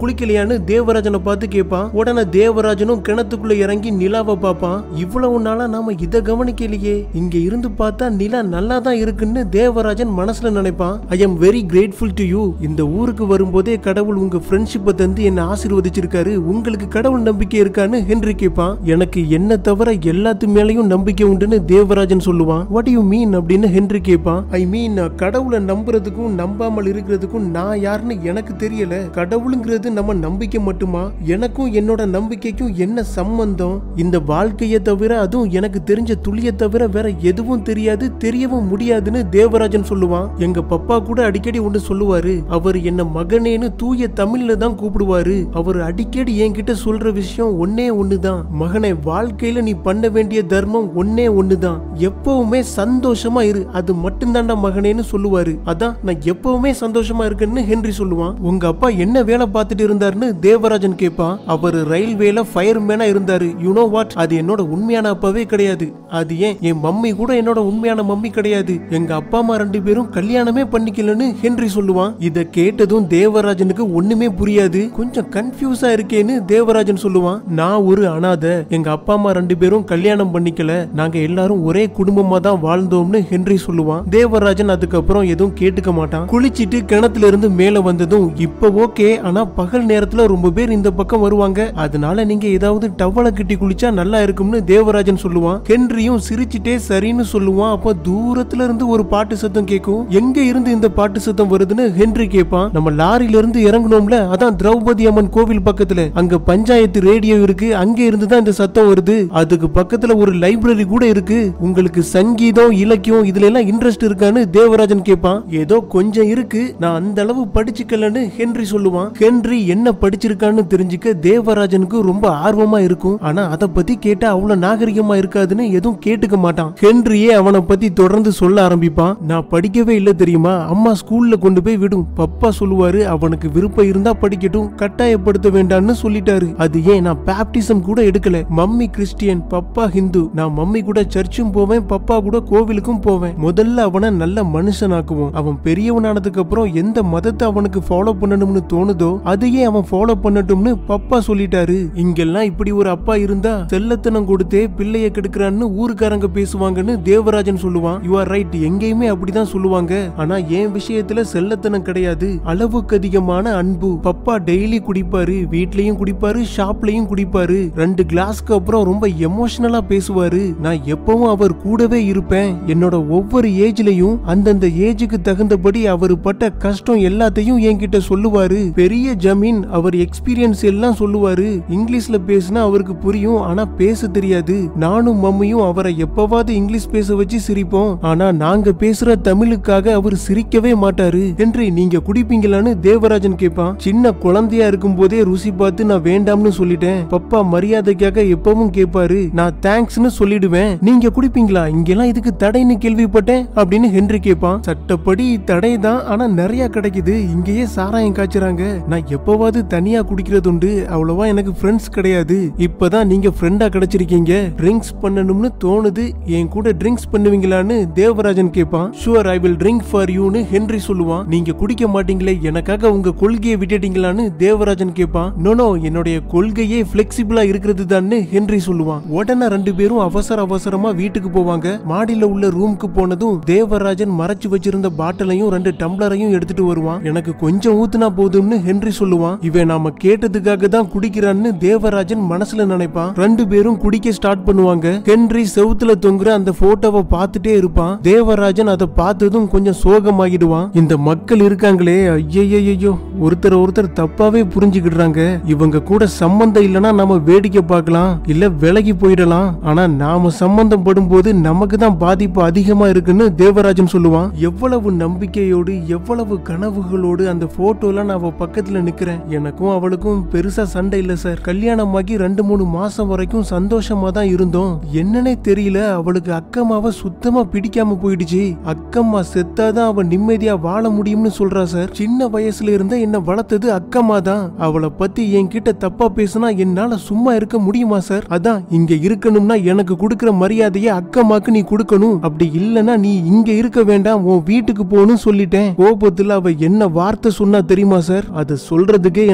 இல்லையான்னு தேவராஜனை பார்த்து கேட்பான் உடனே தேவராஜனும் கிணத்துக்குள்ள இறங்கி நிலாவை பார்ப்பான் இவ்வளவு நாளா நாம இத கவனிக்கலையே இங்க இருந்து பார்த்தா நிலா நல்லா தான் இருக்குன்னு தேவராஜன் மனசுல நினைப்பான் I am very grateful to you இந்த ஊருக்கு வரும்போதே கடவுள் உங்க ஃப்ரெண்ட்ஷிப்பை தந்து என்ன ஆசீர்வதிச்சிருக்காரு உங்களுக்கு கடவுள் நம்பிக்கை இருக்கான்னு ஹென்றி கேட்பான் எனக்கு என்ன தவிர எல்லாத்து மேலயும் நம்பிக்கை உண்டுன்னு தேவராஜன் சொல்லுவான் வாட் யூ மீன் அப்படின்னு ஹென்றி கேட்பான் ஐ மீன் கடவுளை நம்புறதுக்கும் நம்பாமல் இருக்கிறதுக்கும் நான் யாருன்னு எனக்கு தெரியல கடவுளுங்கிறது நம்ம நம்பிக்கை மட்டுமா எனக்கும் என்னோட நம்பிக்கைக்கும் என்ன சம்பந்தம் இந்த வாழ்க்கையை தவிர அதுவும் எனக்கு தெரிஞ்ச துளியை தவிர வேற எதுவும் தெரியாது தெரியவும் முடியாதுன்னு தேவராஜன் சொல்லுவான் எங்க பப்பா கூட அடிக்கடி ஒன்று சொல்லுவாரு அவர் என்ன மகனேன்னு தூய தமிழ்ல தான் கூப்பிடுவாரு அவர் அடிக்கடி என்கிட்ட சொல்ற விஷயம் ஒன்னே ஒண்ணுதான் மகனே வாழ்க்கையில நீ பண்ண வேண்டிய தர்மம் ஒன்னே ஒண்ணுதான் எப்பவுமே சந்தோஷமா இரு அது மட்டும்தான்டா மகனேன்னு சொல்லுவாரு அதான் நான் எப்பவுமே சந்தோஷமா இருக்கேன்னு ஹென்றி சொல்லுவான் உங்க அப்பா என்ன வேலை பார்த்துட்டு இருந்தாருன்னு தேவராஜன் கேட்பான் அவர் ரயில்வேல ஃபயர்மேனா இருந்தாரு யூ நோ வாட் அது என்னோட உண்மையான அப்பாவே கிடையாது அது ஏன் என் மம்மி கூட என்னோட உண்மையான மம்மி கிடையாது எங்க அப்பா அம்மா ரெண்டு பேரும் கல்யாணமே பண்ணிக்கலன்னு ஹென்றி சொல்லுவான் இத கேட்டதும் தேவராஜனுக்கு ஒண்ணுமே புரியாது கொஞ்சம் கன்ஃபியூஸா இருக்கேன்னு தேவராஜன் சொல்லுவான் நான் ஒரு அனாதை எங்க அப்பா அம்மா ரெண்டு பேரும் கல்யாணம் பண்ணிக்கல நாங்க எல்லாரும் ஒரே குடும்பமா தான் வாழ்ந்தோம்னு ஹென்றி சொல்லுவான் தேவராஜன் அதுக்கப்புறம் எதுவும் கேட்டுக்க மாட்டான் குளிச்சிட்டு கிணத்துல இருந்து மேல வந்ததும் இப்ப ஓகே ஆனா பகல் நேரத்துல ரொம்ப பேர் இந்த பக்கம் வருவாங்க அதனால நீங்க ஏதாவது டவலை கட்டி குளிச்சா நல்லா இருக்கும்னு தேவராஜன் சொல்லுவான் ஹென்ரியும் சிரிச்சிட்டே சரின்னு சொல்லுவான் அப்ப தூரத்துல இருந்து ஒரு பாட்டு சத்தம் கேட்கும் எங்க இருந்து இந்த பாட்டு சத்தம் வருதுன்னு ஹென்றி கேட்பான் நம்ம லாரில இருந்து இறங்கணும்ல அதான் திரௌபதி அம்மன் கோவில் பக்கத்துல அங்க பஞ்சாயத்து ரேடியோ இருக்கு அங்க இருந்து தான் இந்த சத்தம் வருது அதுக்கு பக்கத்துல ஒரு லைப்ரரி கூட இருக்கு உங்களுக்கு சங்கீதம் இலக்கியம் இதுல எல்லாம் இன்ட்ரெஸ்ட் இருக்கான்னு தேவராஜன் கேட்பான் ஏதோ கொஞ்சம் இருக்கு நான் அந்த அளவு படிச்சுக்கலன்னு ஹென்றி சொல்லுவான் ஹென்றி என்ன படிச்சிருக்கான்னு தெரிஞ்சுக்க தேவராஜனுக்கு ரொம்ப ஆர்வமா இருக்கும் ஆனா அத பத்தி கேட்டா அவ்வளவு நாகரிகமா இருக்காதுன்னு எதுவும் கேட்டுக்க மாட்டான் ஹென்ரியே அவனை பத்தி தொடர்ந்து சொல்ல ஆரம்பிப்பான் நான் படிக்கவே இல்ல தெரியுமா அம்மா ஸ்கூல்ல கொண்டு போய் விடும் பப்பா சொல்லுவாரு அவனுக்கு விருப்பம் இருந்தா படிக்கட்டும் கட்டாயப்படுத்த வேண்டாம்னு சொல்லிட்டாரு அது ஏன் நான் பேப்டிசம் கூட எடுக்கல மம்மி கிறிஸ்டியன் பப்பா ஹிந்து நான் மம்மி கூட சர்ச்சும் போவேன் பப்பா கூட கோவிலுக்கும் போவேன் முதல்ல அவனை நல்ல மனுஷனாக்குவோம் அவன் பெரியவனானதுக்கு அப்புறம் எந்த மதத்தை அவனுக்கு ஃபாலோ பண்ணணும்னு தோணுதோ அதையே அவன் ஃபாலோ பண்ணட்டும்னு பப்பா சொல்லிட்டாரு இங்கெல்லாம் இப்படி ஒரு அப்பா இருந்தா செல்லத்தனம் கொடுத்தே பிள்ளைய கெடுக்கிறான்னு ஊருக்காரங்க பேசுவாங்கன்னு தேவராஜன் சொல்லுவான் யூ ஆர் ரைட் எங்கேயுமே அப்படிதான் சொல்லுவாங்க ஆனா என் விஷயத்துல செல்லத்தனம் கிடையாது அளவுக்கு அதிகமான அன்பு பப்பா டெய்லி குடிப்பாரு வீட்லயும் குடிப்பாரு ஷாப்லயும் குடிப்பாரு ரெண்டு கிளாஸ்க்கு அப்புறம் ரொம்ப எமோஷனலா பேசுவாரு நான் எப்பவும் அவர் கூடவே இருப்பேன் என்னோட ஒவ்வொரு ஏஜ்லயும் அந்தந்த ஏஜுக்கு தகுந்தபடி அவர் பட்ட கஷ்டம் எல்லாத்தையும் என்கிட்ட சொல்லுவாரு பெரிய ஜமீன் அவர் எக்ஸ்பீரியன்ஸ் எல்லாம் சொல்லுவாரு இங்கிலீஷ்ல பேசினா அவருக்கு புரியும் ஆனா பேச தெரியாது நானும் மம்மியும் அவரை எப்பவாவது இங்கிலீஷ் பேச வச்சு சிரிப்போம் ஆனா நாங்க பேசுற தமிழுக்காக அவர் சிரிக்கவே மாட்டாரு என்று நீங்க குடிப்பீங்களான்னு தேவராஜன் கேட்பான் சின்ன குழந்தையா இருக்கும் போதே ருசி பார்த்து நான் வேண்டாம்னு சொல்லிட்டேன் பப்பா மரியாதைக்காக எப்பவும் கேட்பாரு நான் தேங்க்ஸ்னு சொல்லிடுவேன் நீங்க குடிப்பீங்களா இங்கெல்லாம் இதுக்கு தடைன்னு கேள்விப்பட்டேன் அப்படின்னு ஹென்றி கேட்பான் சட்டப்படி தடை தான் ஆனா நிறைய கிடைக்குது இங்கேயே சாராயம் காய்ச்சுறாங்க நான் எப்பவாவது தனியா குடிக்கிறது உண்டு அவ்வளவா எனக்கு ஃப்ரெண்ட்ஸ் கிடையாது இப்பதான் நீங்க ஃப்ரெண்டா கிடைச்சிருக்கீங்க ட்ரிங்க்ஸ் பண்ணணும்னு தோணுது என் கூட ட்ரிங்க்ஸ் பண்ணுவீங்களான்னு தேவராஜன் கேட்பான் sure I will drink for யூன்னு ஹென்றி சொல்லுவான் நீங்க குடிக்க மாட்டீங்களே எனக்காக உங்க கொள்கையை விட்டுட்டீங்களான்னு தேவராஜன் கேட்பான் நோ நோ என்னுடைய கொள்கையே பிளெக்சிபிளா இருக்கிறது தான்னு ஹென்றி சொல்லுவான் உடனே ரெண்டு பேரும் அவசர அவசரமா வீட்டுக்கு போவாங்க மாடியில உள்ள ரூமுக்கு போனதும் தேவராஜன் மறைச்சு வச்சிருந்த பாட்டிலையும் ரெண்டு டம்ளரையும் எடுத்துட்டு வருவான் எனக்கு கொஞ்சம் ஊத்துனா போதும்னு ஹென்றி சொல்லுவான் இவன் நாம கேட்டதுக்காக தான் குடிக்கிறான்னு தேவராஜன் மனசுல நினைப்பான் ரெண்டு பேரும் குடிக்க ஸ்டார்ட் பண்ணுவாங்க ஹென்றி செவுத்துல தொங்குற அந்த போட்டோவை பார்த்துட்டே இருப்பான் தேவராஜன் அதை பார்த்ததும் கொஞ்சம் சோகமாகிடுவான் இந்த மக்கள் இருக்காங்களே ஐயையோ ஒருத்தர் ஒருத்தர் தப்பாவே புரிஞ்சுக்கிடுறாங்க இவங்க கூட சம்பந்தம் இல்லனா நாம வேடிக்கை பார்க்கலாம் இல்ல விலகி போயிடலாம் ஆனா நாம சம்பந்தம் படும்போது நமக்கு தான் பாதிப்பு அதிகமா இருக்குன்னு தேவராஜன் சொல்லுவான் எவ்வளவு நம்பிக்கையோடு எவ்வளவு கனவுகளோடு அந்த போட்டோல நான் அவ பக்கத்துல நிக்கிறேன் எனக்கும் அவளுக்கும் பெருசா சண்டை இல்ல சார் கல்யாணமாகி ரெண்டு மூணு மாசம் வரைக்கும் சந்தோஷமா தான் இருந்தோம் என்னன்னே தெரியல அவளுக்கு அக்கம்மாவை சுத்தமா பிடிக்காம போயிடுச்சு அக்கம்மா செத்தாதான் அவ நிம்மதியா வாழ முடியும்னு சொல்றா சார் சின்ன வயசுல இருந்த என்ன வளர்த்தது அக்கம்மா தான் அவளை பத்தி என்கிட்ட தப்பா பேசினா என்னால சும்மா இருக்க முடியுமா சார் அதான் இங்க இருக்கணும்னா எனக்கு கொடுக்கிற மரியாதையை அக்கம்மாக்கு நீ கொடுக்கணும் அப்படி இல்லனா நீ இங்க இருக்க வேண்டாம் உன் வீட்டுக்கு போகணும் சொல்லிட்டேன் கோபத்துல அவ என்ன வார்த்தை சொன்னா தெரியுமா சார் அதை சொல்றதுக்கே எனக்கு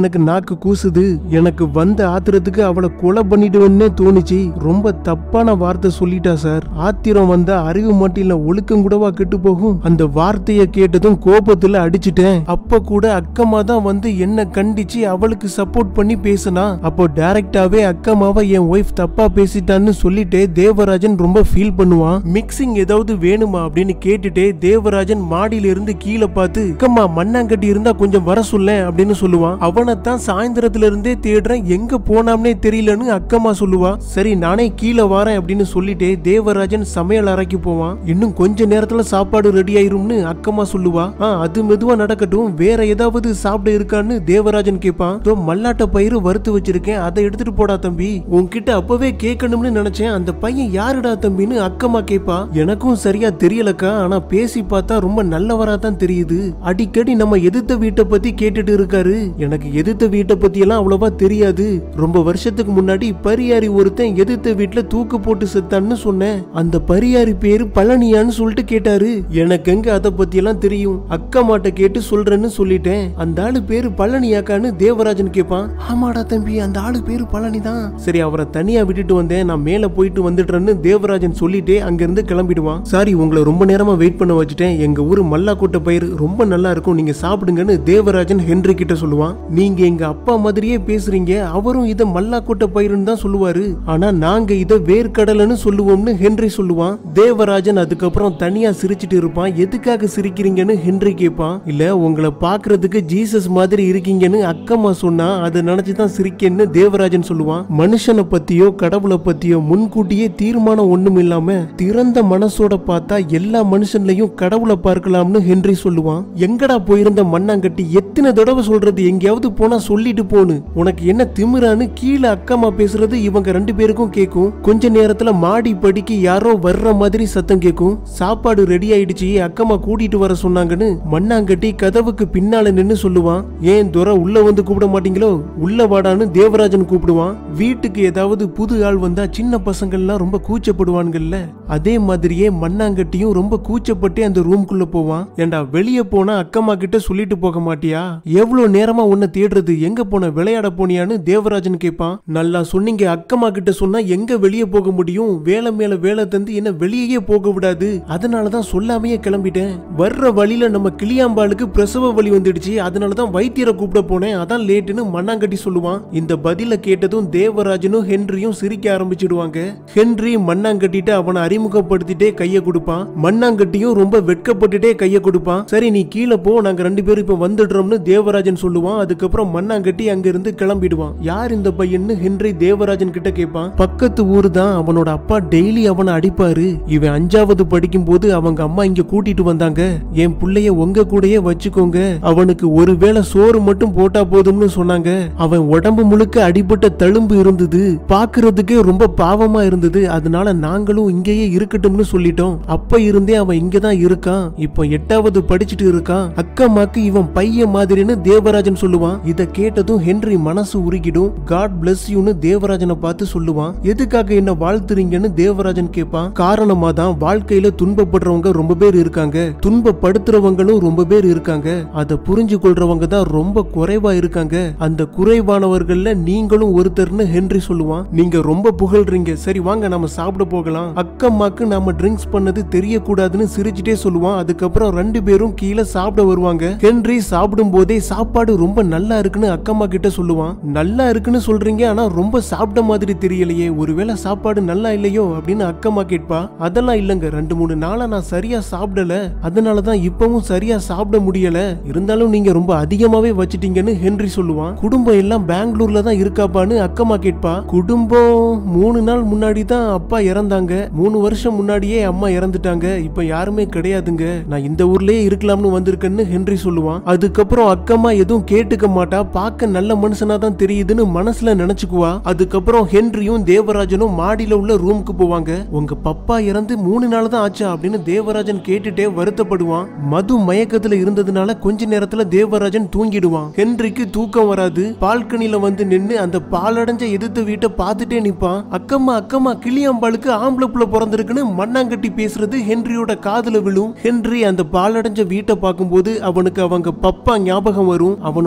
எனக்கு நாக்கு கூசுது எனக்கு வந்த ஆத்திரத்துக்கு அவளை கொலை பண்ணிடுவேன்னே தோணுச்சு ரொம்ப தப்பான வார்த்தை சொல்லிட்டா சார் ஆத்திரம் வந்தா அறிவு மட்டும் இல்ல ஒழுக்கம் கூடவா கெட்டு போகும் அந்த வார்த்தையை கேட்டதும் கோபத்துல அடிச்சிட்டேன் அப்ப கூட அக்கம்மா தான் வந்து என்ன கண்டிச்சு அவளுக்கு சப்போர்ட் பண்ணி பேசினா அப்போ டைரக்டாவே அக்கம்மாவை என் ஒய்ஃப் தப்பா பேசிட்டான்னு சொல்லிட்டே தேவராஜன் ரொம்ப ஃபீல் பண்ணுவான் மிக்சிங் ஏதாவது வேணுமா அப்படின்னு கேட்டுட்டே தேவராஜன் மாடியில இருந்து கீழே பார்த்து அக்கம்மா மண்ணாங்கட்டி இருந்தா கொஞ்சம் வர சொல்ல அப்படின்னு சொல்லுவான் அவனைத்தான் சாயந்தரத்துல இருந்தே தேடுறேன் எங்க போனாம்னே தெரியலன்னு அக்கம்மா சொல்லுவா சரி நானே கீழே வரேன் அப்படின்னு சொல்லிட்டே தேவராஜன் சமையல் அறைக்கு போவான் இன்னும் கொஞ்ச நேரத்துல சாப்பாடு ரெடி ஆயிரும்னு அக்கம்மா சொல்லுவா ஆ அது மெதுவா நடக்கட்டும் வேற ஏதாவது சாப்பிட இருக்கான்னு தேவராஜன் கேட்பான் "இதோ மல்லாட்ட பயிறு வறுத்து வச்சிருக்கேன் அதை எடுத்துட்டு போடா தம்பி உன்கிட்ட அப்பவே கேட்கணும்னு நினைச்சேன் அந்த பையன் யாருடா தம்பின்னு அக்கம்மா கேட்பா எனக்கும் சரியா தெரியலக்கா ஆனா பேசி பார்த்தா ரொம்ப நல்லவரா தான் தெரியுது அடிக்கடி நம்ம எதிர்த்த வீட்டை பத்தி கேட்டுட்டு இருக்காரு எனக்கு எதிர்த்த வீட்டை பத்தி எல்லாம் அவ்வளவா தெரியாது ரொம்ப வருஷத்துக்கு முன்னாடி பரியாரி ஒருத்தன் எதிர்த்த வீட்டுல தூக்கு போட்டு செத்தான்னு சொன்னேன் அந்த பரியாரி பேரு பழனியான்னு சொல்லிட்டு கேட்டாரு எனக்கு எங்க அதை பத்தி எல்லாம் தெரியும் அக்கா மாட்ட கேட்டு சொல்றேன்னு சொல்லிட்டேன் அந்த ஆளு பேரு பழனியாக்கான்னு தேவராஜன் கேட்பான் ஆமாடா தம்பி அந்த ஆளு பேரு பழனி தான் சரி அவரை தனியா விட்டுட்டு வந்தேன் நான் மேல போயிட்டு வந்துடுறேன்னு தேவராஜன் சொல்லிட்டே அங்கிருந்து கிளம்பிடுவான் சாரி உங்களை ரொம்ப நேரமா வெயிட் பண்ண வச்சுட்டேன் எங்க ஊரு மல்லாக்கோட்டை பயிர் ரொம்ப நல்லா இருக்கும் நீங்க சாப்பிடுங்கன்னு தேவராஜன் ஹென்றி கிட்ட சொல்லுவான் நீங்க எங்க அப்பா மாதிரியே பேசுறீங்க அவரும் இத மல்லாக்கோட்டை பயிருன்னு தான் சொல்லுவாரு ஆனா நாங்க இத வேர்க்கடலைன்னு சொல்லுவோம்னு ஹென்றி சொல்லுவான் தேவராஜன் அதுக்கப்புறம் தனியா சிரிச்சிட்டு இருப்பான் எதுக்காக சிரிக்கிறீங்கன்னு ஹென்றி கேட்பான் இல்ல உங்களை பாக்குறதுக்கு ஜீசஸ் மாதிரி இருக்கீங்கன்னு அக்கம்மா சொன்னா அதை நினைச்சுதான் சிரிக்கேன்னு தேவராஜன் சொல்லுவான் மனுஷனை பத்தியோ கடவுளை பத்தியோ முன்கூட்டியே தீர்மானம் ஒண்ணும் இல்லாம திறந்த மனசோட பார்த்தா எல்லா மனுஷன்லயும் கடவுளை பார்க்கலாம்னு ஹென்றி சொல்லுவான் எங்கடா போயிருந்த மண்ணாங்கட்டி எத்தனை தடவை சொல்றது எங்கேயாவது போனா சொல்லிட்டு போன்னு உனக்கு என்ன திமிரான்னு கீழே அக்கம்மா பேசுறது இவங்க ரெண்டு பேருக்கும் கேட்கும் கொஞ்ச நேரத்துல மாடி படிக்கு யாரோ வர்ற மாதிரி சத்தம் கேட்கும் சாப்பாடு ரெடி ஆயிடுச்சு அக்கம்மா கூட்டிட்டு வர சொன்னாங்கன்னு மண்ணாங்கட்டி கதவுக்கு பின்னால நின்னு சொல்லுவான் ஏன் துரை உள்ள வந்து கூப்பிட மாட்டீங்களோ உள்ள வாடான்னு தேவராஜன் கூப்பிடுவான் வீட்டுக்கு ஏதாவது புது ஆள் வந்தா சின்ன பசங்கள்லாம் ரொம்ப கூச்சப்படுவான்கள்ல அதே மாதிரியே மண்ணாங்கட்டியும் ரொம்ப கூச்சப்பட்டு அந்த ரூம்குள்ள போவான் ஏண்டா வெளியே போனா அக்கம்மா கிட்ட சொல்லிட்டு போக மாட்டியா எவ்வளவு நேரமா உன்னை தேடுறது எங்க போன விளையாட போனியான்னு தேவராஜன் கேட்பான் நல்லா சொன்னீங்க அக்கம்மா கிட்ட சொன்னா எங்க வெளியே போக முடியும் வேலை மேல வேலை தந்து என்ன வெளியே போக விடாது அதனாலதான் சொல்லாமையே கிளம்பிட்டேன் வர்ற வழியில நம்ம கிளியாம்பாளுக்கு பிரசவ வலி வந்துடுச்சு அதனாலதான் வைத்தியரை கூப்பிட போனேன் அதான் லேட்டுன்னு மண்ணாங்கட்டி சொல்லுவான் இந்த பதில கேட்டதும் தேவராஜனும் ஹென்ரியும் சிரிக்க ஆரம்பிச்சிடுவாங்க ஹென்றி மண்ணாங்கட்டிட்டு அவனை அறிமுகப்படுத்திட்டே கைய கொடுப்பான் மண்ணாங்கட்டியும் ரொம்ப வெட்கப்பட்டுட்டே கைய கொடுப்பான் சரி நீ கீழே போ நாங்க ரெண்டு பேரும் இப்ப வந்துடுறோம்னு தேவராஜன் சொல்லுவான் அதுக்கப்புறம் மண்ணாங்கட்டி அங்க இருந்து கிளம்பிடுவான் யார் இந்த பையன்னு ஹென்றி தேவராஜன் கிட்ட கேட்பான் பக்கத்து ஊரு தான் அவனோட அப்பா டெய்லி அவனை அடிப்பாரு இவன் அஞ்சாவது படிக்கும் போது அவங்க அம்மா இங்க கூட்டிட்டு வந்தாங்க என் புள்ளைய உங்க கூடயே வச்சுக்கோங்க அவனுக்கு ஒருவேளை சோறு மட்டும் போட்டா போதும்னு சொன்னாங்க அவன் உடம்பு முழுக்க அடிபட்ட தழும்பு இருந்தது பாக்குறதுக்கே ரொம்ப பாவமா இருந்தது அதனால நாங்களும் இங்கேயே இருக்கட்டும்னு சொல்லிட்டோம் அப்ப இருந்தே அவன் இங்கதான் இருக்கான் இப்போ எட்டாவது படிச்சுட்டு இருக்கான் அக்கம்மாக்கு இவன் பையன் மாதிரின்னு தேவராஜன் சொல்லுவான் இத கேட்டதும் ஹென்றி மனசு உருகிடும் காட் பிளஸ் யூன்னு தேவராஜனை பார்த்து சொல்லுவான் எதுக்காக என்ன வாழ்த்துறீங்கன்னு தேவராஜன் கேட்பான் காரணமா தான் வாழ்க்கையில துன்பப்படுறவங்க ரொம்ப பேர் இருக்காங்க துன்பப்படுத்துறவங்களும் ரொம்ப பேர் இருக்காங்க அதை புரிஞ்சு கொள்றவங்க தான் ரொம்ப குறைவா இருக்காங்க அந்த குறைவானவர்கள்ல நீங்களும் ஒருத்தர்னு ஹென்றி சொல்லுவான் நீங்க ரொம்ப புகழ்றீங்க சரி வாங்க நம்ம சாப்பிட போகலாம் அக்கம்மாக்கு நாம ட்ரிங்க்ஸ் பண்ணது தெரியக்கூடாதுன்னு சிரிச்சுட்டே சொல்லுவான் அதுக்கப்புறம் ரெண்டு பேரும் கீழே சாப்பிட வருவாங்க ஹென்றி சாப்பிடும் போதே சாப்பாடு ரொம்ப நல்லா இருக்குன்னு அக்கம்மா கிட்ட சொல்லுவான் நல்லா இருக்குன்னு சொல்றீங்க ஆனா ரொம்ப சாப்பிட்ட மாதிரி தெரியலையே ஒருவேளை சாப்பாடு நல்லா இல்லையோ அப்படின்னு அக்கம்மா கேட்பா அதெல்லாம் இல்லங்க ரெண்டு மூணு நாளா நான் சரியா சாப்பிடல அதனாலதான் இப்பவும் சரியா சாப்பிட முடியல இருந்தாலும் நீங்க ரொம்ப அதிகமாவே வச்சிட்டீங்கன்னு ஹென்றி சொல்லுவான் குடும்பம் எல்லாம் பெங்களூர்ல தான் இருக்காப்பான்னு அக்கம்மா கேட்பா குடும்பம் மூணு நாள் முன்னாடி தான் அப்பா இறந்தாங்க மூணு வருஷம் முன்னாடியே அம்மா இறந்துட்டாங்க இப்ப யாருமே கிடையாதுங்க நான் இந்த ஊர்லயே இருக்கலாம்னு வந்திருக்கேன்னு ஹென்றி சொல்லுவான் அதுக்கப்புறம் அக்கம்மா எதுவும் கேட்டுக்க மாட்டா பார்க்க நல்ல மனுஷனா தான் தெரியுதுன்னு மனசுல நினைச்சுக்குவா அதுக்கப்புறம் ஹென்ரியும் தேவராஜனும் மாடியில உள்ள ரூமுக்கு போவாங்க உங்க பப்பா இறந்து மூணு நாள் தான் ஆச்சா அப்படின்னு தேவராஜன் கேட்டுட்டே வருத்தப்படுவான் மது மயக்கத்துல இருந்ததுனால கொஞ்ச நேரத்துல தேவராஜன் தூங்கிடுவான் ஹென்ரிக்கு தூக்கம் வராது பால்கனில வந்து நின்னு அந்த பாலடைஞ்ச எதிர்த்த வீட்டை பார்த்துட்டே நிப்பான் அக்கம்மா அக்கம்மா கிளியாம்பாளுக்கு ஆம்பளை புள்ள பிறந்திருக்குன்னு மண்ணாங்கட்டி பேசுறது ஹென்ரியோட காதுல விழும் ஹென்றி அந்த பாலடைஞ்ச வீட்டை பார்க்கும்போது அவனுக்கு அவங்க பப்பா ஞாபகம் வரும் அவனோட அப்பா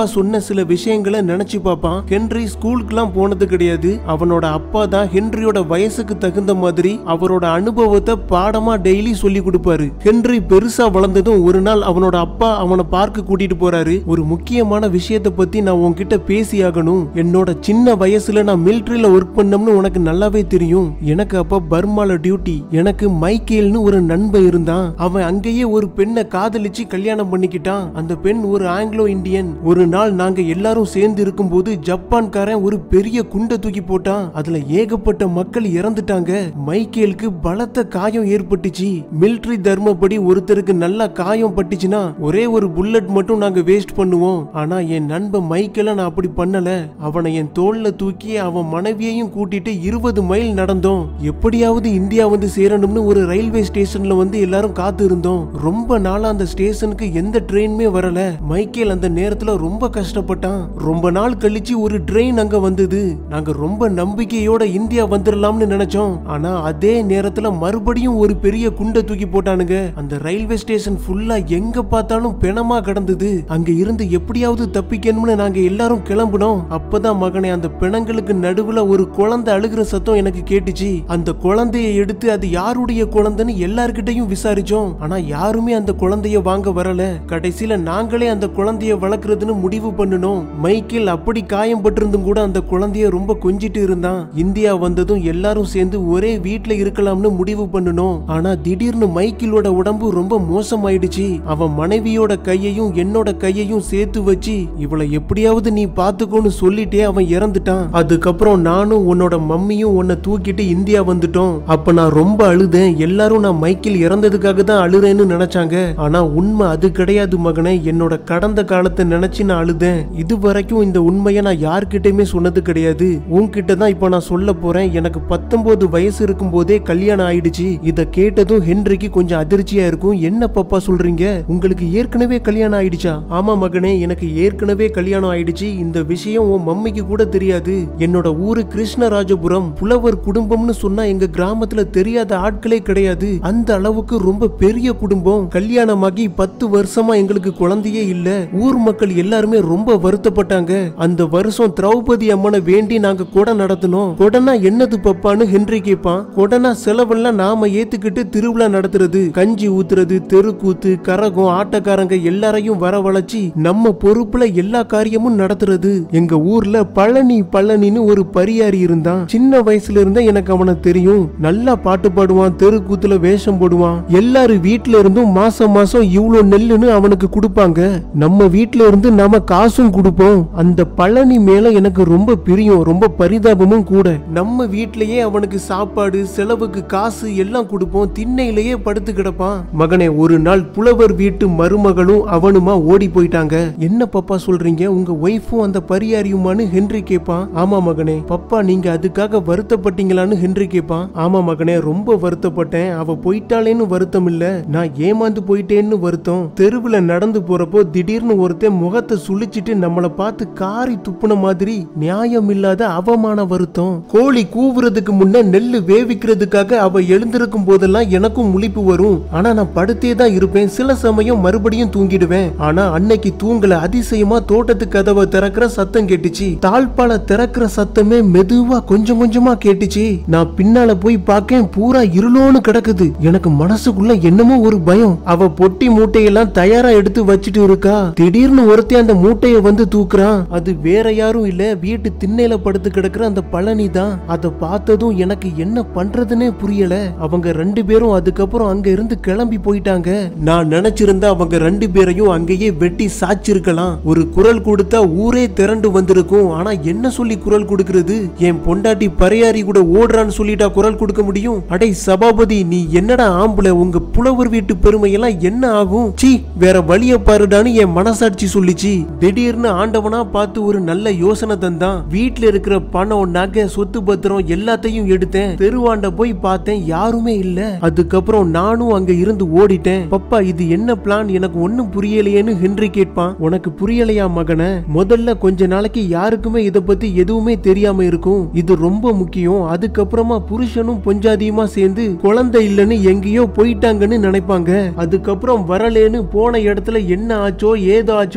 சொன்ன சில விஷயங்களை நினைச்சு பார்ப்பான் ஹென்றி ஸ்கூலுக்குலாம் போனது கிடையாது அவனோட அப்பா தான் ஹென்ரியோட வயசுக்கு தகுந்த மாதிரி அவரோட அனுபவத்தை பாடமா டெய்லி சொல்லி கொடுப்பாரு ஹென்றி பெருசா வளர்ந்ததும் ஒரு நாள் அவனோட அப்பா அவனை பார்க்க கூட்டிட்டு போறாரு ஒரு முக்கியமான விஷயத்தை பத்தி நான் உன்கிட்ட பேசி ஆகணும் என்னோட சின்ன வயசுல நான் மிலிட்டரியில ஒர்க் பண்ணோம்னு உனக்கு நல்லாவே தெரியும் எனக்கு அப்ப பர்மால டியூட்டி எனக்கு மைக்கேல்னு ஒரு நண்பன் இருந்தான் அவன் அங்கேயே ஒரு பெண்ணை காதலிச்சு கல்யாணம் பண்ணிக்கிட்டான் அந்த பெண் ஒரு ஆங்கிலோ இந்தியன் ஒரு நாள் நாங்க எல்லாரும் சேர்ந்து இருக்கும்போது ஜப்பான்காரன் ஒரு பெரிய குண்டை தூக்கி போட்டான் அதுல ஏகப்பட்ட மக்கள் இறந்துட்டாங்க மைக்கேலுக்கு பலத்த காயம் ஏற்பட்டுச்சு மிலிட்டரி தர்மப்படி ஒருத்தருக்கு நல்லா காயம் பட்டுச்சுன்னா ஒரே ஒரு புல்லட் மட்டும் நாங்க வேஸ்ட் பண்ணுவோம் ஆனா என் நண்பன் மைக்கேல நான் அப்படி பண்ணல அவனை என் தோல்ல தூக்கி அவன் மனைவியையும் கூட்டிட்டு இருபது மைல் நடந்தோம் எப்படியாவது இந்தியா வந்து சேரணும்னு ஒரு ரயில்வே ஸ்டேஷன்ல வந்து எல்லாரும் காத்து இருந்தோம் ரொம்ப நாளா அந்த ஸ்டேஷனுக்கு எந்த ட்ரெயினுமே வரல மைக்கேல் அந்த நேரத்துல ரொம்ப கஷ்டப்பட்டான் ரொம்ப நாள் கழிச்சு ஒரு ட்ரெயின் அங்க வந்தது நாங்க ரொம்ப நம்பிக்கையோட இந்தியா வந்துடலாம்னு நினைச்சோம் ஆனா அதே நேரத்துல மறுபடியும் ஒரு பெரிய குண்டை தூக்கி போட்டானுங்க அந்த ரயில்வே ஸ்டேஷன் ஃபுல்லா எங்க பார்த்தாலும் பிணமா கிடந்தது அங்க இருந்து எப்படியாவது தப்பிக்கணும்னு நாங்க எல்லாரும் கிளம்புனோம் அப்பதான் மகனே அந்த பிணங்களுக்கு நடுவுல ஒரு குழந்தை அழுகிற சத்தம் எனக்கு கேட்டுச்சு அந்த குழந்தைய எடுத்து அது யாருடைய குழந்தைன்னு எல்லார்கிட்டயும் விசாரிச்சோம் ஆனா யாருமே அந்த குழந்தைய வாங்க வரல கடைசியில நாங்களே அந்த குழந்தைய வளர்க்கறதுன்னு முடிவு பண்ணணும் மைக்கேல் அப்படி காயம் பட்டிருந்தும் கூட அந்த குழந்தைய ரொம்ப கொஞ்சிட்டு இருந்தான் இந்தியா வந்ததும் எல்லாரும் சேர்ந்து ஒரே வீட்ல இருக்கலாம்னு முடிவு பண்ணணும் ஆனா திடீர்னு மைக்கேலோட உடம்பு ரொம்ப மோசமாயிடுச்சு அவன் மனைவியோட கையையும் என்னோட கையையும் சேர்த்து வச்சு இவளை எப்படியாவது நீ பாத்துக்கோன்னு சொல்லிட்டே அவன் இறந்துட்டான் அதுக்கப்புறம் நானும் உன்னோட மம்மியும் உன்னை தூக்கிட்டு இந்தியா வந்துட்டோம் அப்ப நான் ரொம்ப அழுதேன் எல்லாரும் நான் மைக்கேல் இறந்ததுக்காக தான் அழுறேன்னு நினைச்சாங்க ஆனா உண்மை அது கிடையாது மகனே என்னோட கடந்த காலத்தை நினைச்சு நான் அழுதேன் இது வரைக்கும் இந்த உண்மையை நான் யார்கிட்டயுமே சொன்னது கிடையாது உன்கிட்ட தான் இப்ப நான் சொல்ல போறேன் எனக்கு பத்தொன்பது வயசு இருக்கும் போதே கல்யாணம் ஆயிடுச்சு இத கேட்டதும் ஹென்ரிக்கு கொஞ்சம் அதிர்ச்சியா இருக்கும் என்ன பாப்பா சொல்றீங்க உங்களுக்கு ஏற்கனவே கல்யாணம் ஆயிடுச்சா ஆமா மகனே எனக்கு ஏற்கனவே கல்யாணம் ஆயிடுச்சு இந்த விஷயம் உன் மம்மிக்கு கூட தெரியாது என்னோட ஊரு கிருஷ்ணராஜபுரம் புலவர் குடும்பம்னு சொன்னா எங்க கிராமத்துல தெரியாத ஆட்களே கிடையாது அந்த அளவுக்கு ரொம்ப பெரிய குடும்பம் கல்யாணமாகி பத்து வருஷமா எங்களுக்கு குழந்தையே இல்ல ஊர் மக்கள் எல்லாருமே ரொம்ப வருத்தப்பட்டாங்க அந்த வருஷம் திரௌபதி அம்மனை வேண்டி நாங்க கொடை நடத்தினோம் கொடைனா என்னது பப்பான்னு ஹென்றி கேட்பான் கொடைனா செலவெல்லாம் நாம ஏத்துக்கிட்டு திருவிழா நடத்துறது கஞ்சி ஊத்துறது தெருக்கூத்து கரகம் ஆட்டக்காரங்க எல்லாரையும் வரவழைச்சு நம்ம பொறுப்புல எல்லா காரியமும் நடத்துறது எங்க ஊர்ல பழனி பழனின்னு ஒரு பரியாரி இருந்தான் சின்ன வயசுல இருந்தே எனக்கு அவனை தெரியும் நல்லா பாட்டு பாடுவான் தெருக்கூத்துல வேஷம் போடுவான் எல்லாரும் வீட்ல இருந்தும் மாசம் மாசம் இவ்ளோ நெல்லுன்னு அவனுக்கு கொடுப்பாங்க நம்ம வீட்ல இருந்து நாம காசும் கொடுப்போம் அந்த பழனி மேல எனக்கு ரொம்ப பிரியம் ரொம்ப பரிதாபமும் கூட நம்ம வீட்லயே அவனுக்கு சாப்பாடு செலவுக்கு காசு எல்லாம் கொடுப்போம் திண்ணையிலேயே படுத்து கிடப்பான் மகனே ஒரு நாள் புலவர் வீட்டு மருமகளும் அவனுமா ஓடி போயிட்டாங்க என்ன பாப்பா சொல்றீங்க உங்க ஒய்ஃபும் அந்த பரியாரியுமான்னு ஹென்றி கேட்பான் ஆமா மகனே பப்பா நீங்க அதுக்காக வருத்தப்பட்டீங்களான்னு ஹென்றி கேட்பான் ஆமா மகனே ரொம்ப வருத்தப்பட்டேன் அவ போயிட்டாளேன்னு வருத்தம் இல்ல நான் ஏமாந்து போயிட்டேன்னு வருத்தம் தெருவுல நடந்து போறப்போ திடீர்னு ஒருத்தன் முகத்தை சுழிச்சிட்டு நம்மள பார்த்து காரி துப்புன மாதிரி நியாயம் இல்லாத அவமான வருத்தம் கோழி கூவுறதுக்கு முன்ன நெல்லு வேவிக்கிறதுக்காக அவ எழுந்திருக்கும் போதெல்லாம் எனக்கும் முழிப்பு வரும் ஆனா நான் படுத்தே தான் இருப்பேன் சில சமயம் மறுபடியும் தூங்கிடுவேன் ஆனா அன்னைக்கு தூங்கல அதிசயமா தோட்டத்து கதவை திறக்கிற சத்தம் கேட்டுச்சு தாழ்பால திறக்கிற சத்தமே மெதுவா கொஞ்சம் கொஞ்சமா கேட்டுச்சு நான் பின்னால போய் பார்க்கேன் பூரா இருளோன்னு கிடக்குது எனக்கு மனசுக்குள்ள என்னமோ ஒரு பயம் அவ பொட்டி மூட்டையெல்லாம் தயாரா எடுத்து வச்சுட்டு இருக்கா திடீர்னு ஒருத்தன் அந்த மூட்டைய வந்து தூக்குறான் அது வேற யாரும் இல்ல வீட்டு திண்ணையில படுத்து கிடக்குற அந்த பழனி தான் அதை பார்த்ததும் எனக்கு என்ன பண்றதுன்னே புரியல அவங்க ரெண்டு பேரும் அதுக்கப்புறம் அங்க இருந்து கிளம்பி போயிட்டாங்க நான் நினைச்சிருந்தா அவங்க ரெண்டு பேரையும் அங்கேயே வெட்டி சாச்சிருக்கலாம் ஒரு குரல் கொடுத்தா ஊரே திரண்டு வந்திருக்கும் ஆனா என்ன சொல்லி குரல் கொடுக்கிறது என் பொண்டாட்டி பறையாரி கூட ஓடுறான்னு சொல்லிட்டா குரல் கொடுக்க முடியும் அடே சபாபதி நீ என்னடா ஆம்பளை உங்க புலவர் வீட்டு பெருமையெல்லாம் என்ன ஆகும் சீ வேற வழிய பாருடான்னு என் மனசாட்சி சொல்லிச்சு திடீர்னு ஆண்டவனா பார்த்து ஒரு நல்ல யோசனை தந்தான் வீட்ல இருக்கிற பணம் நகை சொத்து பத்திரம் எல்லாத்தையும் எடுத்தேன் தெருவாண்ட போய் பார்த்தேன் யாருமே இல்ல அதுக்கப்புறம் நானும் அங்க இருந்து ஓடிட்டேன் பப்பா இது என்ன பிளான் எனக்கு ஒண்ணும் புரியலையேன்னு ஹென்றி கேட்பான் உனக்கு புரியலையா மகனே முதல்ல கொஞ்ச நாளைக்கு யாருக்குமே இத பத்தி எதுவுமே தெரியாம இருக்கும் இது ரொம்ப முக்கியம் அதுக்கப்புறமா புருஷனும் பொஞ்சாதியுமா சேர்ந்து குழந்தை இல்லைன்னு எங்கேயோ போயிட்டாங்கன்னு நினைப்பாங்க அதுக்கப்புறம் வரலேன்னு போன இடத்துல என்ன ஆச்சோ ஏதோ ஆச்சோன்னு நினைப்பாங்க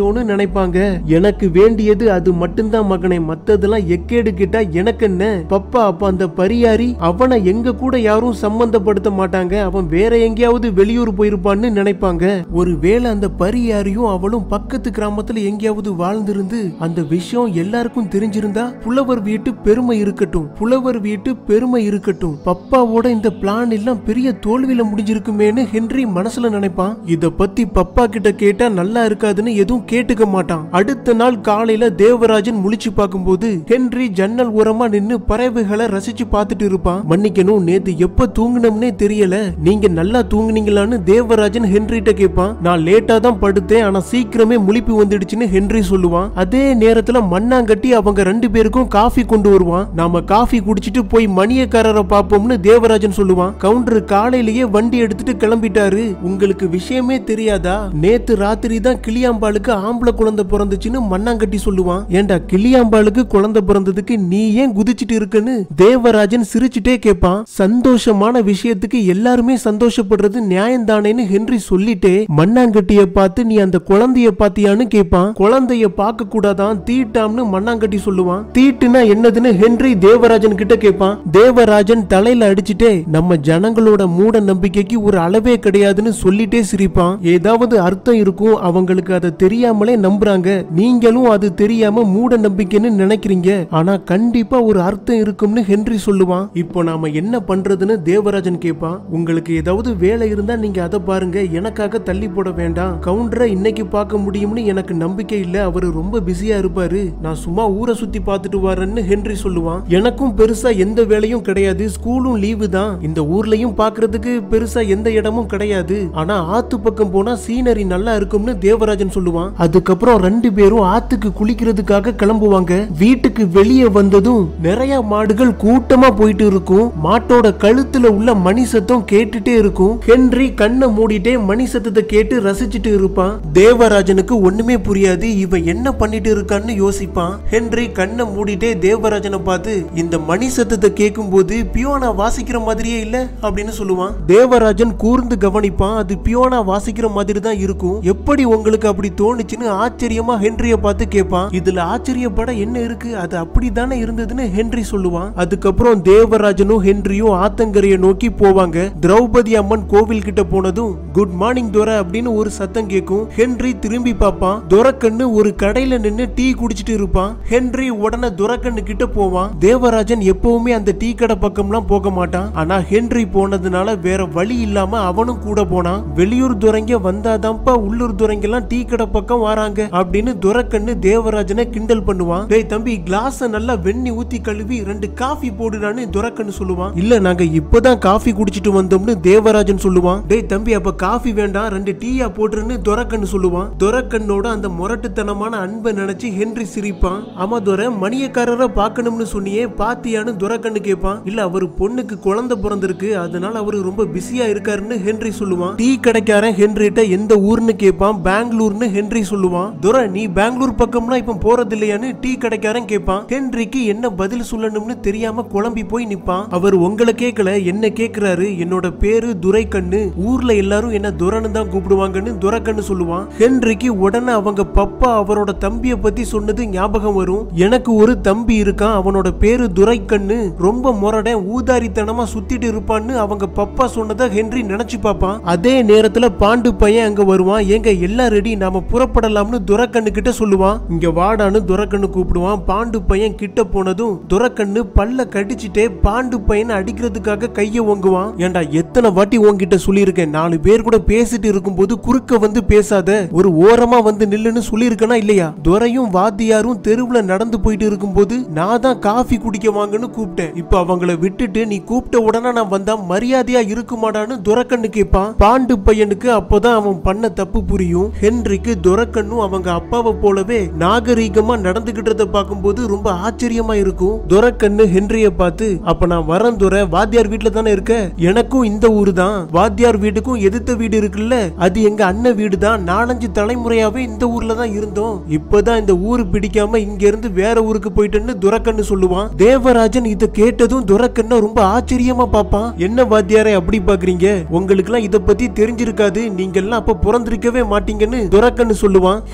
நினைப்பாங்க எனக்கு வேண்டியது அது மட்டும்தான் மகனே மத்ததெல்லாம் எக்கேடு கேட்டா எனக்கு என்ன பப்பா அப்ப அந்த பரியாரி அவனை எங்க கூட யாரும் சம்பந்தப்படுத்த மாட்டாங்க அவன் வேற எங்கேயாவது வெளியூர் போயிருப்பான்னு நினைப்பாங்க ஒருவேளை அந்த பரியாரியும் அவளும் பக்கத்து கிராமத்துல எங்கேயாவது வாழ்ந்திருந்து அந்த விஷயம் எல்லாருக்கும் தெரிஞ்சிருந்தா புலவர் வீட்டு பெருமை இருக்கட்டும் புலவர் வீட்டு பெருமை இருக்கட்டும் பப்பாவோட இந்த பிளான் எல்லாம் பெரிய தோல்வியில முடிஞ்சிருக்குமேன்னு ஹென்றி மனசுல நினைப்பான் இத பத்தி பப்பா கிட்ட கேட்டா நல்லா இருக்காதுன்னு எதுவும் கேட்டுக்க மாட்டான் அடுத்த நாள் காலையில தேவராஜன் முழிச்சு பார்க்கும்போது ஹென்றி ஜன்னல் ஓரமா நின்னு பறவைகளை ரசிச்சு பார்த்துட்டு இருப்பான் மன்னிக்கணும் நேத்து எப்ப தூங்குனோம்னே தெரியல நீங்க நல்லா தூங்குனீங்களான்னு தேவராஜன் ஹென்ரிட்ட கேட்பான் நான் லேட்டா தான் படுத்தேன் ஆனா சீக்கிரமே முழிப்பு வந்துடுச்சுன்னு ஹென்றி சொல்லுவான் அதே நேரத்துல மண்ணாங்கட்டி அவங்க ரெண்டு பேருக்கும் காஃபி கொண்டு வருவான் நாம காஃபி குடிச்சிட்டு போய் மணியக்காரரை பார்ப்போம்னு தேவராஜன் சொல்லுவான் கவுண்டர் காலையிலேயே வண்டி எடுத்துட்டு கிளம்பிட்டாரு உங்களுக்கு விஷயமே தெரியாதா நேத்து ராத்திரி தான் கிளியாம்பாளுக்கு ஆம்பளை குழந்தை பிறந்துச்சுன்னு மண்ணாங்கட்டி சொல்லுவான் ஏண்டா கிளியாம்பாளுக்கு குழந்தை பிறந்ததுக்கு நீ ஏன் குதிச்சிட்டு இருக்குன்னு தேவராஜன் சிரிச்சுட்டே கேட்பான் சந்தோஷமான விஷயத்துக்கு எல்லாருமே சந்தோஷப்படுறது நியாயம் தானேன்னு ஹென்றி சொல்லிட்டே மண்ணாங்கட்டிய பார்த்து நீ அந்த குழந்தைய பாத்தியான்னு கேட்பான் குழந்தைய பார்க்க கூடாதான் தீட்டாம்னு மண்ணாங்கட்டி சொல்லுவான் தீட்டுனா என்னதுன்னு ஹென்றி தேவராஜன் கிட்ட கேட்பான் தேவராஜன் தலையில அடிச்சுட்டே நம்ம ஜனங்களோட மூட நம்பிக்கைக்கு ஒரு அளவே கிடையாதுன்னு சொல்லிட்டே சிரிப்பான் ஏதாவது அர்த்தம் இருக்கும் அவங்களுக்கு அதை தெரியாமலே நம்புறாங்க நீங்களும் அது தெரியாம மூட நம்பிக்கைன்னு நினைக்கிறீங்க ஆனா கண்டிப்பா ஒரு அர்த்தம் இருக்கும்னு ஹென்றி சொல்லுவான் இப்போ நாம என்ன பண்றதுன்னு தேவராஜன் கேட்பான் உங்களுக்கு ஏதாவது வேலை இருந்தா நீங்க அதை பாருங்க எனக்காக தள்ளி போட வேண்டாம் கவுண்டரை இன்னைக்கு பார்க்க முடியும்னு எனக்கு நம்பிக்கை இல்ல அவரு ரொம்ப பிஸியா இருப்பாரு நான் சும்மா ஊரை சுத்தி பார்த்துட்டு வரேன்னு ஹென்றி சொல்லுவான் எனக்கும் பெருசா எந்த வேலையும் கிடையாது ஸ்கூலும் லீவு தான் இந்த ஊர்லயும் பார்க்கிறதுக்கு பெருசா எந்த இடமும் கிடையாது ஆனா ஆத்து பக்கம் போனா சீனரி நல்லா இருக்கும்னு தேவராஜன் சொல்லுவான் அதுக்கப்புறம் ரெண்டு பேரும் ஆத்துக்கு குளிக்கிறதுக்காக கிளம்புவாங்க வீட்டுக்கு வெளியே வந்ததும் நிறைய மாடுகள் கூட்டமா போயிட்டு இருக்கும் மாட்டோட கழுத்துல உள்ள மணி சத்தம் கேட்டுட்டே இருக்கும் ஹென்றி கண்ணை மூடிட்டே மணி சத்தத்தை கேட்டு ரசிச்சுட்டு இருப்பான் தேவராஜனுக்கு ஒண்ணுமே புரியாது இவன் என்ன பண்ணிட்டு இருக்கான்னு யோசிப்பான் ஹென்றி கண்ணை மூடிட்டே தேவராஜனை பார்த்து இந்த மணி சத்தத்தை கேட்கும்போது பியோனா வாசிக்கிற மாதிரியே இல்ல அப்படின்னு சொல்லுவான் தேவராஜன் கூர்ந்து கவனிப்பான் அது பியோனா வாசிக்கிற மாதிரி தான் இருக்கும் எப்படி உங்களுக்கு அப்படி தோணுச்சுன்னு ஆச்சரியமா ஹென்ரிய பார்த்து கேட்பான் இதுல ஆச்சரியப்பட என்ன இருக்கு அது அப்படித்தானே இருந்ததுன்னு ஹென்றி சொல்லுவான் அதுக்கப்புறம் தேவராஜனும் ஹென்ரியும் ஆத்தங்கரையை நோக்கி போவாங்க திரௌபதி அம்மன் கோவில் கிட்ட போனதும் குட் மார்னிங் துரை அப்படின்னு ஒரு சத்தம் கேட்கும் ஹென்றி திரும்பி பார்ப்பான் துரக்கண்ணு ஒரு கடையில நின்னு டீ குடிச்சிட்டு இருப்பான் ஹென்றி உடனே துரக்கண்ணு கிட்ட போவான் தேவராஜன் எப்பவுமே அந்த டீ கடை பக்கம்லாம் போக மாட்டான் ஆனா ஹென்றி போனதுனால வேற வழி இல்லாம அவனும் கூட போனான் வெளியூர் துறைங்க வந்தாதான்ப்பா உள்ளூர் துறைங்கெல்லாம் டீ கடை பக்கம் வராங்க அப்படின்னு துரக்கண்ணு தேவராஜனை கிண்டல் பண்ணுவான் டேய் தம்பி கிளாஸ நல்லா வெண்ணி ஊத்தி கழுவி ரெண்டு காஃபி போடுடான்னு துரக்கண்ணு சொல்லுவான் இல்ல நாங்க இப்பதான் காஃபி குடிச்சிட்டு வந்தோம்னு தேவராஜன் சொல்லுவான் டேய் தம்பி அப்ப காஃபி வேண்டாம் ரெண்டு டீயா போட்டுருன்னு துரக்கண்ணு சொல்லுவான் துரக்கண்ணோட அந்த முரட்டுத்தனமான அன்பை நினைச்சு ஹென்றி சிரிப்பான் ஆமா துரை மணியக்காரரை பார்க்கணும்னு சொன்னியே பாத்தியான்னு துரக்கண்ணு கேட்பான் இல்ல அவரு பொண்ணுக்கு குழந்தை பிறந்திருக்கு அதனால அவரு ரொம்ப பிஸியா இருக்காருன்னு ஹென்றி சொல்லுவான் டீ கடைக்காரன் ஹென்ரிட்ட எந்த ஊர்னு கேட்பான் பெங்களூர்னு ஹென்றி சொல்லுவான் துரை நீ பெங்களூர் பக்கம்லாம் இப்ப போறது இல்லையான்னு டீ கடைக்காரன் கேட்பான் ஹென்ரிக்கு என்ன பதில் சொல்லணும்னு தெரியாம குழம்பி போய் நிப்பான் அவர் உங்களை கேட்கல என்ன கேக்குறாரு என்னோட பேரு துரைக்கண்ணு ஊர்ல எல்லாரும் என்ன துரன்னு தான் கூப்பிடுவாங்கன்னு துரைக்கண்ணு சொல்லுவான் ஹென்ரிக்கு உடனே அவங்க பப்பா அவரோட தம்பிய பத்தி சொன்னது ஞாபகம் வரும் எனக்கு ஒரு தம்பி இருக்கான் அவனோட பேரு துரைக்கண்ணு ரொம்ப முரடன் ஊதாரித்தனமா சுத்திட்டு இருப்பான்னு அவங்க பப்பா சொன்னதை ஹென்றி நினைச்சு பார்ப்பான் அதே நேரத்துல பாண்டு பையன் அங்க வருவான் ஏங்க எல்லாம் ரெடி நாம புறப்படலாம்னு துரக்கண்ணு கிட்ட சொல்லுவான் இங்க வாடான்னு துரக்கண்ணு கூப்பிடுவான் பாண்டு பையன் கிட்ட போனதும் துரக்கண்ணு பல்ல கடிச்சிட்டே பாண்டு பையனை அடிக்கிறதுக்காக கைய ஓங்குவான் ஏன்டா எத்தனை வாட்டி உன்கிட்ட சொல்லியிருக்கேன் நாலு பேர் கூட பேசிட்டு இருக்கும்போது குறுக்க வந்து பேசாத ஒரு ஓரமா வந்து நில்லுன்னு சொல்லியிருக்கனா இல்லையா துரையும் வாத்தியாரும் தெருவுல நடந்து போயிட்டு இருக்கும்போது நான் தான் காஃபி குடிக்க வாங்கன்னு கூப்பிட்டேன் இப்ப அவங்கள விட்டுட்டு நீ கூப்பிட்ட உடனே நான் வந்தா மரியாதையா இருக்குமாடான்னு துரக்கண்ணு கேட்பான் பாண்டு பையனுக்கு அப்போதான் அவன் பண்ண தப்பு புரியும் ஹென்ரிக்கு துரக்கண்ணும் அவங்க அப்பாவை போலவே நாகரீகமா நடந்துகிட்டத பார்க்கும்போது ரொம்ப ஆச்சரியமா இருக்கும் துரக்கண்ணு ஹென்ரிய பார்த்து அப்ப நான் வரேன் துரை வாத்தியார் வீட்டுல தானே இருக்க எனக்கும் இந்த ஊரு தான் வாத்தியார் வீட்டுக்கும் எதிர்த்த வீடு இருக்குல்ல அது எங்க அண்ணன் வீடு தான் நாலஞ்சு தலைமுறையாவே இந்த ஊர்ல தான் இருந்தோம் இப்பதான் இந்த ஊரு பிடிக்காம இங்க இருந்து வேற ஊருக்கு போயிட்டேன்னு துரக்கண்ணு சொல்லுவான் தேவராஜன் இத கேட்டதும் துரக்கண்ண ரொம்ப ஆச்சரியமா பாப்பான் என்ன வாத்தியாரை அப்படி பாக்குறீங்க உங்களுக்கு எல்லாம் இத பத்தி தெரிஞ்சிருக்காது நீங்க எல்லாம் அப்ப பிறந்திருக்கவே மாட்டீங்கன்னு துரக்கண்ணு சொல்லுவான்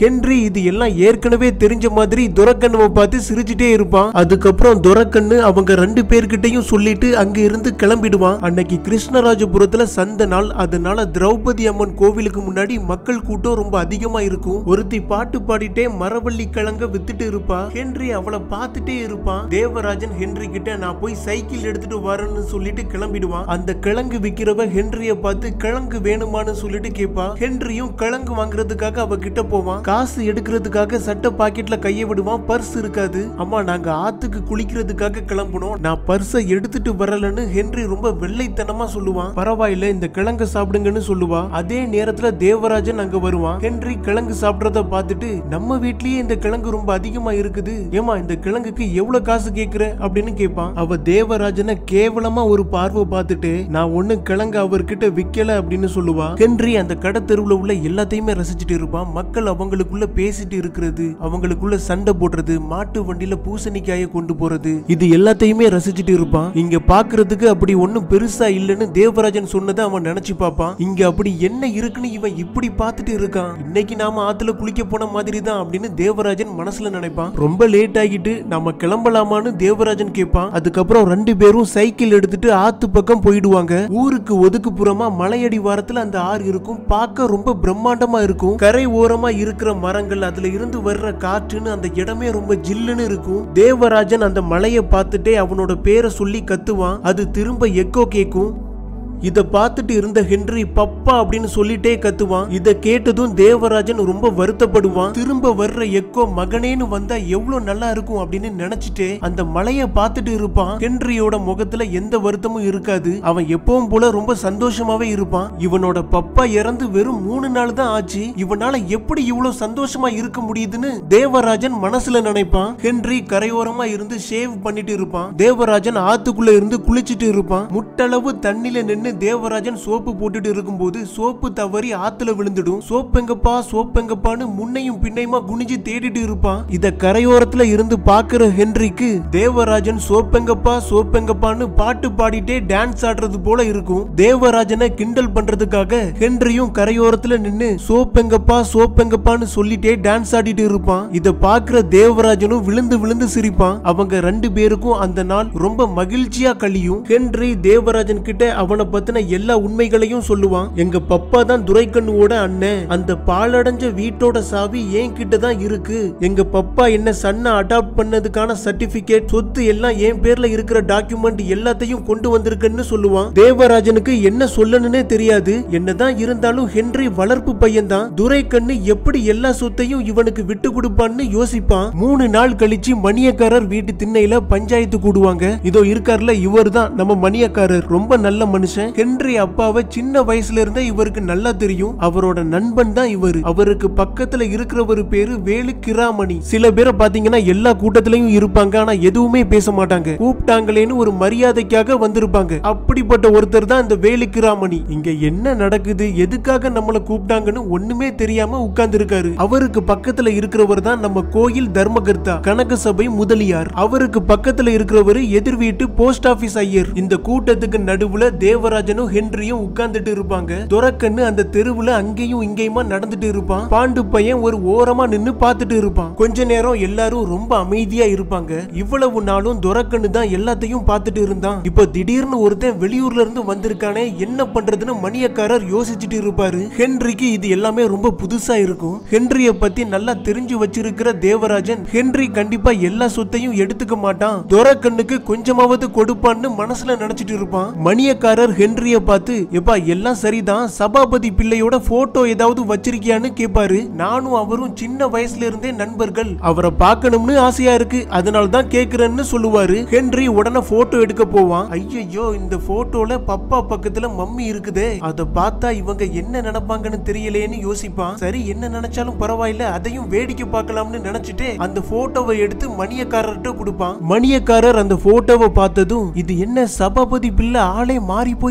ஹென்றி இது எல்லாம் ஏற்கனவே தெரிஞ்ச மாதிரி துரக்கண்ணுவை பார்த்து சிரிச்சுட்டே இருப்பான் அதுக்கப்புறம் துரக்கண்ணு அவங்க ரெண்டு பேர்கிட்டயும் சொல்லிட்டு அங்க இருந்து கிளம்பிடுவான் அன்னைக்கு கிருஷ்ணராஜபுரத்துல சந்த நாள் அதனால திரௌபதி அம்மன் கோவிலுக்கு முன்னாடி மக்கள் கூட்டம் ரொம்ப அதிகமா இருக்கும் ஒருத்தி பாட்டு பாடிட்டே மரவள்ளி கிழங்க வித்துட்டு இருப்பா ஹென்றி அவளை பார்த்துட்டே இருப்பான் தேவராஜன் ஹென்றி கிட்ட நான் போய் சைக்கிள் எடுத்துட்டு வரேன்னு சொல்லிட்டு கிளம்பிடுவான் அந்த கிழங்கு விக்கிறவ ஹென்ரிய பார்த்து கிழங்கு வேணுமான்னு சொல்லிட்டு கேட்பா ஹென்ரியும் கிழங்கு வாங்குறதுக்காக அவ கிட்ட போவான் காசு எடுக்கிறதுக்காக சட்ட பாக்கெட்ல கைய விடுவான் பர்ஸ் இருக்காது அம்மா நாங்க ஆத்துக்கு குளிக்கிறதுக்காக கிளம்பணும் நான் பர்ஸை எடுத்துட்டு வரலன்னு ஹென்றி ரொம்ப வெள்ளைத்தனமா சொல்லுவான் பரவாயில்ல இந்த கிழங்க சாப்பிடுங்கன்னு சொல்லுவா அதே நேரத்துல தேவராஜன் அங்க வருவான் ஹென்றி கிழங்கு சாப்பிடுறத பார்த்துட்டு நம்ம வீட்லயே இந்த கிழங்கு ரொம்ப அதிகமா இருக்குது ஏமா இந்த கிழங்குக்கு எவ்வளவு காசு கேக்குற அப்படின்னு கேட்பான் அவ தேவராஜனை கேவலமா ஒரு பார்வை பார்த்துட்டு நான் ஒண்ணு கிழங்கு அவர்கிட்ட விக்கல அப்படின்னு சொல்லுவா ஹென்றி அந்த கடை தெருவுல உள்ள எல்லாத்தையுமே ரசிச்சுட்டு இருப்பான் மக்கள் அவங்களுக்குள்ள பேசிட்டு இருக்கிறது அவங்களுக்குள்ள சண்டை போடுறது மாட்டு வண்டியில பூசணிக்காய கொண்டு போறது இது எல்லாத்தையுமே ரசிச்சுட்டு இருப்பான் இங்க பாக்குறதுக்கு அப்படி ஒண்ணும் பெருசா இல்லைன்னு தேவராஜன் சொன்னதை அவன் நினைச்சு பார்ப்பான் இங்க அப்படி என்ன இருக்குன்னு இவன் இப்படி பார்த்துட்டு இருக்கான் இன்னைக்கு நாம ஆத்துல குளிக்க போன மாதிரி தான் அப்படின்னு தேவராஜன் மனசுல நினைப்பான் ரொம்ப லேட் ஆகிட்டு நாம கிளம்பலாமான்னு தேவராஜன் கேட்பான் அதுக்கப்புறம் ரெண்டு பேரும் சைக்கிள் எடுத்துட்டு ஆத்து பக்கம் போயிடுவாங்க ஊருக்கு ஒதுக்குப்புறமா மலையடி வாரத்துல அந்த ஆறு இருக்கும் பார்க்க ரொம்ப பிரம்மாண்டமா இருக்கும் கரை ஓரமா இருக்கிற மரங்கள் அதுல இருந்து வர்ற காற்றுன்னு அந்த இடமே ரொம்ப ஜில்லுன்னு இருக்கும் தேவராஜன் அந்த மலையை பார்த்துட்டே அவனோட பேரை சொல்லி கத்துவான் அது திரும்ப எக்கோ கேக்கும் இத பார்த்துட்டு இருந்த ஹென்றி பப்பா அப்படின்னு சொல்லிட்டே கத்துவான் இத கேட்டதும் தேவராஜன் ரொம்ப வருத்தப்படுவான் திரும்ப வர்ற எக்கோ மகனேன்னு வந்தா எவ்வளவு நல்லா இருக்கும் அப்படின்னு நினைச்சிட்டே அந்த மலைய பார்த்துட்டு இருப்பான் ஹென்ரியோட முகத்துல எந்த வருத்தமும் இருக்காது அவன் எப்பவும் போல ரொம்ப சந்தோஷமாவே இருப்பான் இவனோட பப்பா இறந்து வெறும் மூணு நாள் தான் ஆச்சு இவனால எப்படி இவ்வளவு சந்தோஷமா இருக்க முடியுதுன்னு தேவராஜன் மனசுல நினைப்பான் ஹென்றி கரையோரமா இருந்து ஷேவ் பண்ணிட்டு இருப்பான் தேவராஜன் ஆத்துக்குள்ள இருந்து குளிச்சிட்டு இருப்பான் முட்டளவு தண்ணில நின்னு தேவராஜன் சோப்பு போட்டுட்டு இருக்கும்போது சோப்பு தவறி ஆத்துல விழுந்துடும் சோப்பெங்கப்பா சோப்பெங்கப்பான்னு முன்னையும் பின்னையுமா குனிஞ்சு தேடிட்டு இருப்பான் இத கரையோரத்துல இருந்து பாக்குற ஹென்ரிக்கு தேவராஜன் சோப்பெங்கப்பா சோப்பெங்கப்பான்னு பாட்டு பாடிட்டே டான்ஸ் ஆடுறது போல இருக்கும் தேவராஜனை கிண்டல் பண்றதுக்காக ஹென்ரியும் கரையோரத்துல நின்னு சோப்பெங்கப்பா சோப்பெங்கப்பான்னு சொல்லிட்டே டான்ஸ் ஆடிட்டு இருப்பான் இத பாக்குற தேவராஜனும் விழுந்து விழுந்து சிரிப்பான் அவங்க ரெண்டு பேருக்கும் அந்த நாள் ரொம்ப மகிழ்ச்சியா கழியும் ஹென்றி தேவராஜன் கிட்ட அவனை பத்தின எல்லா உண்மைகளையும் சொல்லுவான் எங்க பப்பா தான் துரைக்கண்ணுவோட அண்ணன் அந்த பாழடைஞ்ச வீட்டோட சாவி என் கிட்ட தான் இருக்கு எங்க பப்பா என்ன சன்ன அடாப்ட் பண்ணதுக்கான சர்டிபிகேட் சொத்து எல்லாம் என் பேர்ல இருக்கிற டாக்குமெண்ட் எல்லாத்தையும் கொண்டு வந்திருக்கேன்னு சொல்லுவான் தேவராஜனுக்கு என்ன சொல்லணும்னே தெரியாது என்னதான் இருந்தாலும் ஹென்றி வளர்ப்பு பையன் தான் துரைக்கண்ணு எப்படி எல்லா சொத்தையும் இவனுக்கு விட்டு கொடுப்பான்னு யோசிப்பான் மூணு நாள் கழிச்சு மணியக்காரர் வீட்டு திண்ணையில பஞ்சாயத்து கூடுவாங்க இதோ இருக்கார்ல இவர் தான் நம்ம மணியக்காரர் ரொம்ப நல்ல மனுஷன் ஹென்றி அப்பாவை சின்ன வயசுல இருந்தே இவருக்கு நல்லா தெரியும் அவரோட நண்பன் தான் இவரு அவருக்கு பக்கத்துல இருக்கிறவர் பேரு வேலு கிராமணி சில பேரை பாத்தீங்கன்னா எல்லா கூட்டத்திலையும் இருப்பாங்க ஆனா எதுவுமே பேச மாட்டாங்க கூப்பிட்டாங்களேன்னு ஒரு மரியாதைக்காக வந்திருப்பாங்க அப்படிப்பட்ட ஒருத்தர் தான் இந்த வேலு கிராமணி இங்க என்ன நடக்குது எதுக்காக நம்மள கூப்பிட்டாங்கன்னு ஒண்ணுமே தெரியாம உட்கார்ந்து இருக்காரு அவருக்கு பக்கத்துல இருக்கிறவர் தான் நம்ம கோயில் தர்மகர்த்தா கனக சபை முதலியார் அவருக்கு பக்கத்துல இருக்கிறவர் எதிர் வீட்டு போஸ்ட் ஆபீஸ் ஐயர் இந்த கூட்டத்துக்கு நடுவுல தேவராஜனும் ஹென்ரியும் உட்கார்ந்துட்டு இருப்பாங்க துரக்கன்னு அந்த தெருவுல அங்கேயும் இங்கேயுமா நடந்துட்டு இருப்பான் பாண்டு பையன் ஒரு ஓரமா நின்னு பார்த்துட்டு இருப்பான் கொஞ்ச நேரம் எல்லாரும் ரொம்ப அமைதியா இருப்பாங்க இவ்வளவு நாளும் துரக்கன்னு தான் எல்லாத்தையும் பார்த்துட்டு இருந்தான் இப்போ திடீர்னு ஒருத்தன் வெளியூர்ல இருந்து வந்திருக்கானே என்ன பண்றதுன்னு மணியக்காரர் யோசிச்சுட்டு இருப்பாரு ஹென்ரிக்கு இது எல்லாமே ரொம்ப புதுசா இருக்கும் ஹென்ரிய பத்தி நல்லா தெரிஞ்சு வச்சிருக்கிற தேவராஜன் ஹென்றி கண்டிப்பா எல்லா சொத்தையும் எடுத்துக்க மாட்டான் துரக்கண்ணுக்கு கொஞ்சமாவது கொடுப்பான்னு மனசுல நினைச்சிட்டு இருப்பான் மணியக்காரர் ஹென்ரிய பார்த்து எப்பா எல்லாம் சரிதான் சபாபதி பிள்ளையோட போட்டோ ஏதாவது வச்சிருக்கியான்னு கேட்பாரு நானும் அவரும் சின்ன வயசுல இருந்தே நண்பர்கள் அவரை பார்க்கணும்னு ஆசையா இருக்கு அதனால தான் கேக்குறேன்னு சொல்லுவாரு ஹென்றி உடனே போட்டோ எடுக்க போவான் ஐயோ இந்த போட்டோல பப்பா பக்கத்துல மம்மி இருக்குதே அத பார்த்தா இவங்க என்ன நினைப்பாங்கன்னு தெரியலையேன்னு யோசிப்பான் சரி என்ன நினைச்சாலும் பரவாயில்ல அதையும் வேடிக்கை பார்க்கலாம்னு நினைச்சிட்டு அந்த போட்டோவை எடுத்து மணியக்காரர்கிட்ட கொடுப்பான் மணியக்காரர் அந்த போட்டோவை பார்த்ததும் இது என்ன சபாபதி பிள்ளை ஆளே மாறி போய்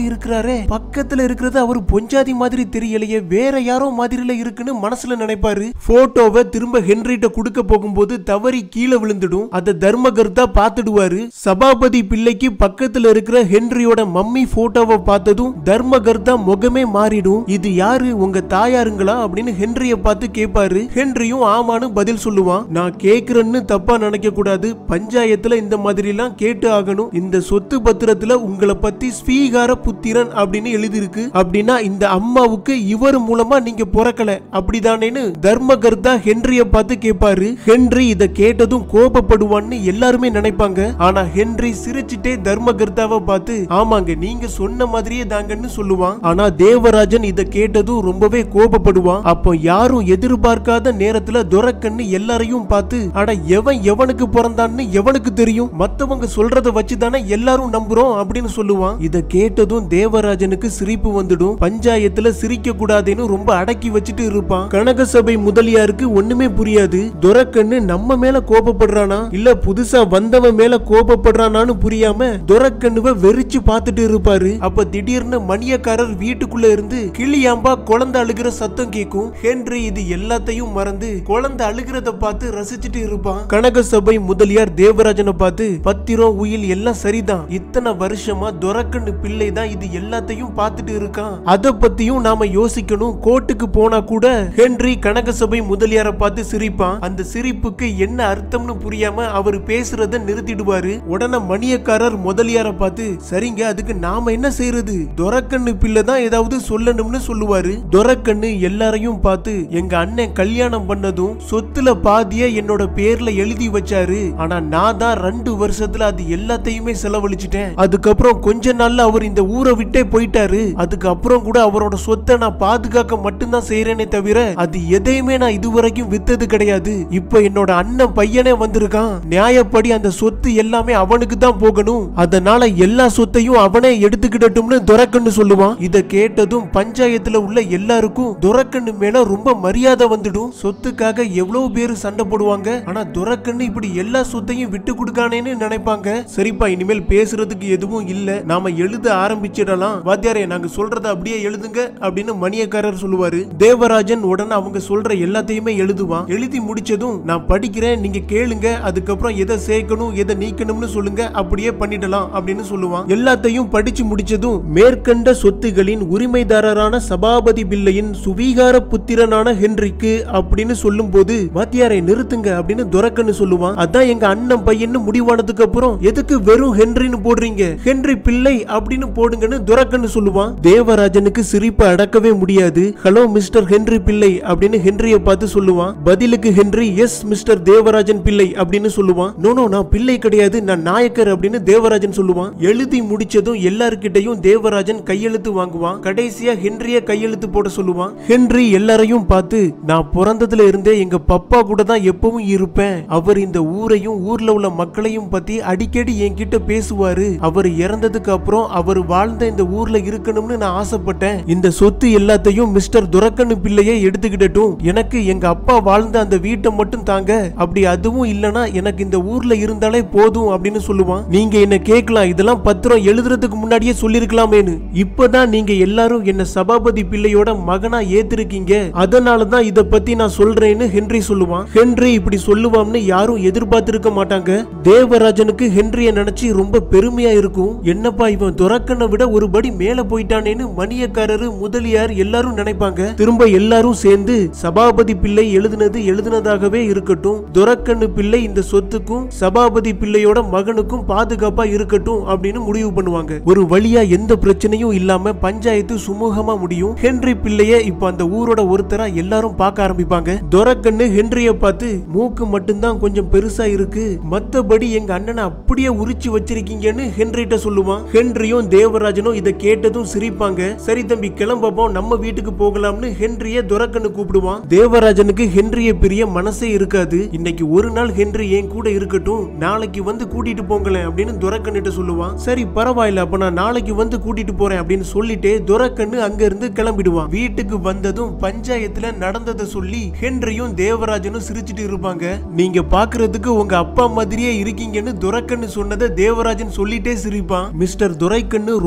இருக்கிறாரே பக்கத்துல இருக்கிறது அவர் பொஞ்சாதி மாதிரி தெரியலையே வேற யாரோ மாதிரில இருக்குன்னு மனசுல நினைப்பாரு போட்டோவை திரும்ப ஹென்ரிட்ட கொடுக்க போகும்போது தவறி கீழே விழுந்துடும் அத தர்மகர்த்தா பார்த்துடுவாரு சபாபதி பிள்ளைக்கு பக்கத்துல இருக்கிற ஹென்ரியோட மம்மி போட்டோவை பார்த்ததும் தர்மகர்த்தா முகமே மாறிடும் இது யாரு உங்க தாயாருங்களா அப்படின்னு ஹென்ரிய பார்த்து கேட்பாரு ஹென்ரியும் ஆமான்னு பதில் சொல்லுவான் நான் கேக்குறேன்னு தப்பா நினைக்க கூடாது பஞ்சாயத்துல இந்த மாதிரி எல்லாம் கேட்டு ஆகணும் இந்த சொத்து பத்திரத்துல உங்களை பத்தி ஸ்வீகார புத்திரன் அப்படின்னு எழுதியிருக்கு அப்படின்னா இந்த அம்மாவுக்கு இவர் மூலமா நீங்க பிறக்கல அப்படிதானேன்னு தர்மகர்த்தா ஹென்ரிய பார்த்து கேட்பாரு ஹென்றி இத கேட்டதும் கோபப்படுவான்னு எல்லாருமே நினைப்பாங்க ஆனா ஹென்றி சிரிச்சிட்டே தர்மகர்த்தாவை பார்த்து ஆமாங்க நீங்க சொன்ன மாதிரியே தாங்கன்னு சொல்லுவான் ஆனா தேவராஜன் இத கேட்டதும் ரொம்பவே கோபப்படுவான் அப்போ யாரும் எதிர்பார்க்காத நேரத்துல துரக்கன்னு எல்லாரையும் பார்த்து அட எவன் எவனுக்கு பிறந்தான்னு எவனுக்கு தெரியும் மத்தவங்க சொல்றத வச்சு தானே எல்லாரும் நம்புறோம் அப்படின்னு சொல்லுவான் இத கேட்டதும் தேவராஜனுக்கு சிரிப்பு வந்துடும் பஞ்சாயத்துல சிரிக்க கூடாதுன்னு ரொம்ப அடக்கி வச்சுட்டு இருப்பான் கனகசபை முதலியாருக்கு ஒண்ணுமே புரியாது துரக்கன்னு நம்ம மேல கோபப்படுறானா இல்ல புதுசா வந்தவன் மேல கோபப்படுறானான்னு புரியாம துரக்கண்ணுவ வெறிச்சு பார்த்துட்டு இருப்பாரு அப்ப திடீர்னு மணியக்காரர் வீட்டுக்குள்ள இருந்து கிளியாம்பா குழந்தை அழுகிற சத்தம் கேட்கும் ஹென்றி இது எல்லாத்தையும் மறந்து குழந்தை அழுகிறத பார்த்து ரசிச்சுட்டு இருப்பான் கனகசபை முதலியார் தேவராஜனை பார்த்து பத்திரம் உயில் எல்லாம் சரிதான் இத்தனை வருஷமா துரக்கண்ணு பிள்ளை தான் இது எல்லாத்தையும் பார்த்துட்டு இருக்கான் அத பத்தியும் நாம யோசிக்கணும் கோர்ட்டுக்கு போனா கூட ஹென்றி கனகசபை முதலியார பார்த்து சிரிப்பான் அந்த சிரிப்புக்கு என்ன அர்த்தம்னு புரியாம அவர் பேசுறத நிறுத்திடுவாரு உடனே மணியக்காரர் முதலியார பார்த்து சரிங்க அதுக்கு நாம என்ன செய்யறது துரக்கண்ணு பிள்ளை தான் ஏதாவது சொல்லணும்னு சொல்லுவாரு துரக்கண்ணு எல்லாரையும் பார்த்து எங்க அண்ணன் கல்யாணம் பண்ணதும் சொத்துல பாதிய என்னோட பேர்ல எழுதி வச்சாரு ஆனா நான் தான் ரெண்டு வருஷத்துல அது எல்லாத்தையுமே செலவழிச்சிட்டேன் அதுக்கப்புறம் கொஞ்ச நாள்ல அவர் இந்த ஊரை விட்டே போயிட்டாரு அதுக்கப்புறம் கூட அவரோட சொத்தை நான் பாதுகாக்க மட்டும்தான் செய்யறேனே தவிர அது எதையுமே நான் இதுவரைக்கும் வித்தது கிடையாது இப்ப என்னோட அண்ணன் பையனே வந்திருக்கான் நியாயப்படி அந்த சொத்து எல்லாமே அவனுக்கு தான் போகணும் அதனால எல்லா சொத்தையும் அவனே எடுத்துக்கிடட்டும்னு துரக்கன்னு சொல்லுவான் இத கேட்டதும் பஞ்சாயத்துல உள்ள எல்லாருக்கும் துரக்கண்ணு மேல ரொம்ப மரியாதை வந்துடும் சொத்துக்காக எவ்வளவு பேர் சண்டை போடுவாங்க ஆனா துரக்கண்ணு இப்படி எல்லா சொத்தையும் விட்டு கொடுக்கானேன்னு நினைப்பாங்க சரிப்பா இனிமேல் பேசுறதுக்கு எதுவும் இல்ல நாம எழுத ஆரம்பிச்சிடலாம் வாத்தியாரே நாங்க சொல்றத அப்படியே எழுதுங்க அப்படின்னு மணியக்காரர் சொல்லுவாரு தேவராஜன் உடனே அவங்க சொல்ற எல்லாத்தையுமே எழுதுவான் எழுதி முடிச்சதும் நான் படிக்கிறேன் நீங்க கேளுங்க அதுக்கப்புறம் எதை சேர்க்கணும் எதை நீக்கணும்னு சொல்லுங்க அப்படியே பண்ணிடலாம் அப்படின்னு சொல்லுவான் எல்லாத்தையும் படிச்சு முடிச்சதும் மேற்கண்ட சொத்துகளின் உரிமைதாரரான சபாபதி பிள்ளையின் சுவீகார புத்திரனான ஹென்ரிக்கு அப்படின்னு சொல்லும்போது வாத்தியாரை நிறுத்துங்க அப்படின்னு துரக்கன்னு சொல்லுவான் அதான் எங்க அண்ணன் பையன்னு முடிவானதுக்கு அப்புறம் எதுக்கு வெறும் ஹென்ரின்னு போடுறீங்க ஹென்றி பிள்ளை அப்படின்னு போடுங்கன்னு துரக்கன்னு சொல்லுவான் தேவராஜனுக்கு சிரிப்பை அடக்கவே முடியாது ஹலோ மிஸ்டர் ஹென்றி பிள்ளை அப்படின்னு ஹென்ரிய பார்த்து சொல்லுவான் பதிலுக்கு ஹென்றி எஸ் மிஸ்டர் தேவராஜன் பிள்ளை அப்படின்னு சொல்லுவான் நோ நோ நான் பிள்ளை கிடையாது நான் நாயக்கர் அப்படின்னு தேவராஜன் சொல்லுவான் எழுதி முடிச்சதும் எல்லார்கிட்டையும் தேவராஜன் கையெழுத்து வாங்குவான் கடைசியா ஹென்ரிய கையெழுத்து போட சொல்லுவான் ஹென்றி எல்லாரையும் பார்த்து நான் பிறந்ததுல இருந்தே எங்க பப்பா கூட தான் எப்பவும் இருப்பேன் அவர் இந்த ஊரையும் ஊர்ல உள்ள மக்களையும் பத்தி அடிக்கடி என்கிட்ட பேசுவாரு அவர் இறந்ததுக்கு அப்புறம் அவர் வாழ்ந்த இந்த ஊர்ல இருக்கணும்னு நான் ஆசைப்பட்டேன் இந்த சொத்து எல்லாத்தையும் மிஸ்டர் துரக்கண்ணு பிள்ளையே எடுத்துக்கிடட்டும் எனக்கு எங்க அப்பா வாழ்ந்த அந்த வீட்டை மட்டும் தாங்க அப்படி அதுவும் இல்லனா எனக்கு இந்த ஊர்ல இருந்தாலே போதும் அப்படின்னு சொல்லுவான் நீங்க என்ன கேட்கலாம் இதெல்லாம் பத்திரம் எழுதுறதுக்கு முன்னாடியே சொல்லிருக்கலாமேனு இப்பதான் நீங்க எல்லாரும் என்ன சபாபதி பிள்ளையோட மகனா ஏத்திருக்கீங்க அதனால தான் இத பத்தி நான் சொல்றேன்னு ஹென்றி சொல்லுவான் ஹென்றி இப்படி சொல்லுவான்னு யாரும் எதிர்பார்த்திருக்க மாட்டாங்க தேவராஜனுக்கு ஹென்ரிய நினைச்சு ரொம்ப பெருமையா இருக்கும் என்னப்பா இவன் துரக்கனை விட ஒரு படி மேல போயிட்டானேன்னு மணியக்காரரு முதலியார் எல்லாரும் நினைப்பாங்க திரும்ப எல்லாரும் சேர்ந்து சபாபதி பிள்ளை எழுதுனது எழுதுனதாகவே இருக்கட்டும் துரக்கண்ணு பிள்ளை இந்த சொத்துக்கும் சபாபதி பிள்ளையோட மகனுக்கும் பாதுகாப்பா இருக்கட்டும் அப்படின்னு முடிவு பண்ணுவாங்க ஒரு வழியா எந்த பிரச்சனையும் இல்லாம பஞ்சாயத்து சுமூகமா முடியும் ஹென்றி பிள்ளைய இப்ப அந்த ஊரோட ஒருத்தரா எல்லாரும் பார்க்க ஆரம்பிப்பாங்க துரக்கண்ணு ஹென்ரிய பார்த்து மூக்கு மட்டும்தான் கொஞ்சம் பெருசா இருக்கு மத்தபடி எங்க அண்ணனை அப்படியே உரிச்சு வச்சிருக்கீங்கன்னு ஹென்ரிட்ட சொல்லுவான் ஹென்ரியும் தேவராஜனும் இதை கேட்டதும் சிரிப்பாங்க சரி தம்பி கிளம்பப்போம் நம்ம வீட்டுக்கு போகலாம்னு ஹென்ரிய துரக்கண்ணு கூப்பிடுவான் தேவராஜனுக்கு ஹென்ரிய பிரிய மனசே இருக்காது இன்னைக்கு ஒரு நாள் ஹென்றி என் கூட இருக்கட்டும் நாளைக்கு வந்து கூட்டிட்டு போங்களேன் அப்படின்னு துரக்கண்ணிட்ட சொல்லுவான் சரி பரவாயில்ல அப்ப நான் நாளைக்கு வந்து கூட்டிட்டு போறேன் அப்படின்னு சொல்லிட்டு துரக்கண்ணு அங்க இருந்து கிளம்பிடுவான் வீட்டுக்கு வந்ததும் பஞ்சாயத்துல நடந்ததை சொல்லி ஹென்ரியும் தேவராஜனும் சிரிச்சிட்டு இருப்பாங்க நீங்க பாக்குறதுக்கு உங்க அப்பா மாதிரியே இருக்கீங்கன்னு துரைக்கண்ணு சொன்னதை தேவராஜன் சொல்லிட்டே சிரிப்பான் மிஸ்டர் துரைக்கண்ணு ரொம்ப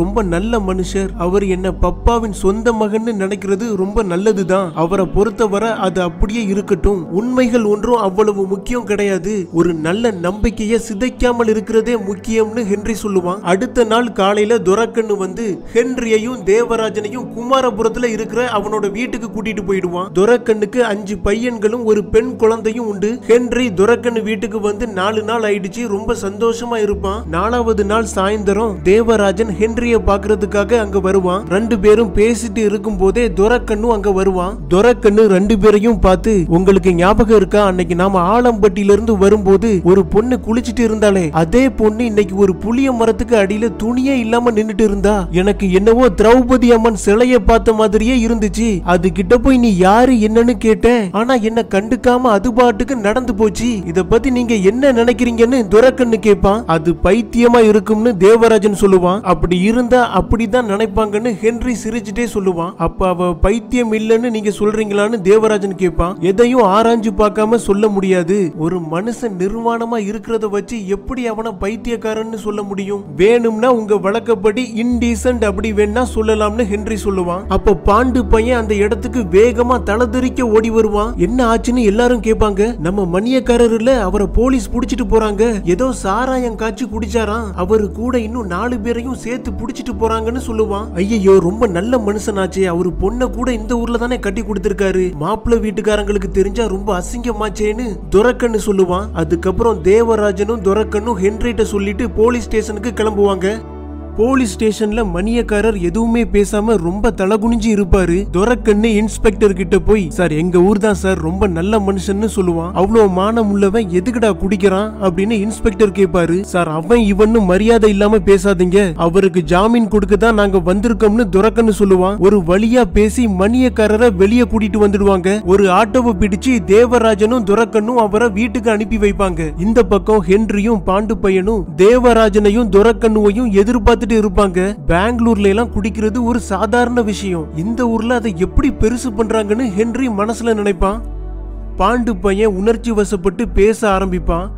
ரொம்ப நல்ல மனுஷர் அவர் என்ன பப்பாவின் சொந்த மகன்னு நினைக்கிறது ரொம்ப நல்லதுதான் அவரை பொறுத்தவரை அது அப்படியே இருக்கட்டும் உண்மைகள் ஒன்றும் அவ்வளவு முக்கியம் கிடையாது ஒரு நல்ல நம்பிக்கையை சிதைக்காமல் இருக்கிறதே முக்கியம்னு ஹென்றி சொல்லுவான் அடுத்த நாள் காலையில துரக்கண்ணு வந்து ஹென்ரியையும் தேவராஜனையும் குமாரபுரத்துல இருக்கிற அவனோட வீட்டுக்கு கூட்டிட்டு போயிடுவான் துரக்கண்ணுக்கு அஞ்சு பையன்களும் ஒரு பெண் குழந்தையும் உண்டு ஹென்றி துரக்கண்ணு வீட்டுக்கு வந்து நாலு நாள் ஆயிடுச்சு ரொம்ப சந்தோஷமா இருப்பான் நாலாவது நாள் சாயந்தரம் தேவராஜன் ஹென்ரிய பாக்குறதுக்காக அங்க வருவான் ரெண்டு பேரும் பேசிட்டு இருக்கும் போதே துரக்கண்ணும் அங்க வருவான் துரக்கண்ணு ரெண்டு பேரையும் பார்த்து உங்களுக்கு ஞாபகம் இருக்கா அன்னைக்கு நாம ஆலம்பட்டியில இருந்து வரும்போது ஒரு பொண்ணு குளிச்சிட்டு இருந்தாலே அதே பொண்ணு இன்னைக்கு ஒரு புளிய மரத்துக்கு அடியில துணியே இல்லாம நின்னுட்டு இருந்தா எனக்கு என்னவோ திரௌபதி அம்மன் சிலைய பார்த்த மாதிரியே இருந்துச்சு அது கிட்ட போய் நீ யாரு என்னன்னு கேட்டேன் ஆனா என்ன கண்டுக்காம அது பாட்டுக்கு நடந்து போச்சு இத பத்தி நீங்க என்ன நினைக்கிறீங்கன்னு துரக்கண்ணு கேட்பான் அது பைத்தியமா இருக்கும்னு தேவராஜன் சொல்லுவான் அப்படி இருந்தா அப்படிதான் நினைப்பாங்கன்னு ஹென்றி சிரிச்சுட்டே சொல்லுவான் அப்ப அவ பைத்தியம் இல்லைன்னு நீங்க சொல்றீங்களான்னு தேவராஜன் கேட்பான் எதையும் ஆராய்ஞ்சு பார்க்காம சொல்ல முடியாது ஒரு மனுஷன் நிர்வாணமா இருக்கிறத வச்சு எப்படி அவன பைத்தியக்காரன்னு சொல்ல முடியும் வேணும்னா உங்க வழக்கப்படி இன்டீசன்ட் அப்படி வேணா சொல்லலாம்னு ஹென்றி சொல்லுவான் அப்ப பாண்டு பையன் அந்த இடத்துக்கு வேகமா தலதெறிக்க ஓடி வருவான் என்ன ஆச்சுன்னு எல்லாரும் கேட்பாங்க நம்ம மணியக்காரர் இல்ல அவரை போலீஸ் புடிச்சிட்டு போறாங்க ஏதோ சாராயம் காய்ச்சி குடிச்சாராம் அவரு கூட இன்னும் நாலு பேரையும் சேர்த்து புடிச்சிட்டு போறாங்கன்னு சொல்லுவான் ஐயோ ரொம்ப நல்ல மனுஷனாச்சே அவரு பொண்ணை கூட இந்த ஊர்ல தானே கட்டி கொடுத்திருக்காரு மாப்பிள்ளை வீட்டுக்காரங்களுக்கு தெரிஞ்சா ரொம்ப அசிங்கமாச்சேன்னு துரக்கன்னு சொல்லுவான் அதுக்கப்புறம் தேவராஜனும் துரக்கனும் ஹென்ரிட்ட சொல்லிட்டு போலீஸ் ஸ்டேஷனுக்கு கிளம்புவாங்க போலீஸ் ஸ்டேஷன்ல மணியக்காரர் எதுவுமே பேசாம ரொம்ப தலகுனிஞ்சு இருப்பாரு துரக்கண்ணு இன்ஸ்பெக்டர் கிட்ட போய் சார் எங்க ஊர் தான் சார் ரொம்ப நல்ல மனுஷன்னு சொல்லுவான் அவ்வளவு மானம் உள்ளவன் எதுக்குடா குடிக்கிறான் அப்படின்னு இன்ஸ்பெக்டர் கேட்பாரு சார் அவன் இவன்னு மரியாதை இல்லாம பேசாதீங்க அவருக்கு ஜாமீன் கொடுக்க தான் நாங்க வந்திருக்கோம்னு துரக்கன்னு சொல்லுவான் ஒரு வழியா பேசி மணியக்காரரை வெளியே கூட்டிட்டு வந்துடுவாங்க ஒரு ஆட்டோவை பிடிச்சு தேவராஜனும் துரக்கனும் அவரை வீட்டுக்கு அனுப்பி வைப்பாங்க இந்த பக்கம் ஹென்ரியும் பாண்டு பையனும் தேவராஜனையும் துரக்கண்ணுவையும் எதிர்பார்த்துட்டு இருப்பாங்க பெங்களூர்ல எல்லாம் குடிக்கிறது ஒரு சாதாரண விஷயம் இந்த ஊர்ல அதை எப்படி பெருசு பண்றாங்கன்னு ஹென்றி மனசுல நினைப்பான் பாண்டு பையன் உணர்ச்சி வசப்பட்டு பேச ஆரம்பிப்பான்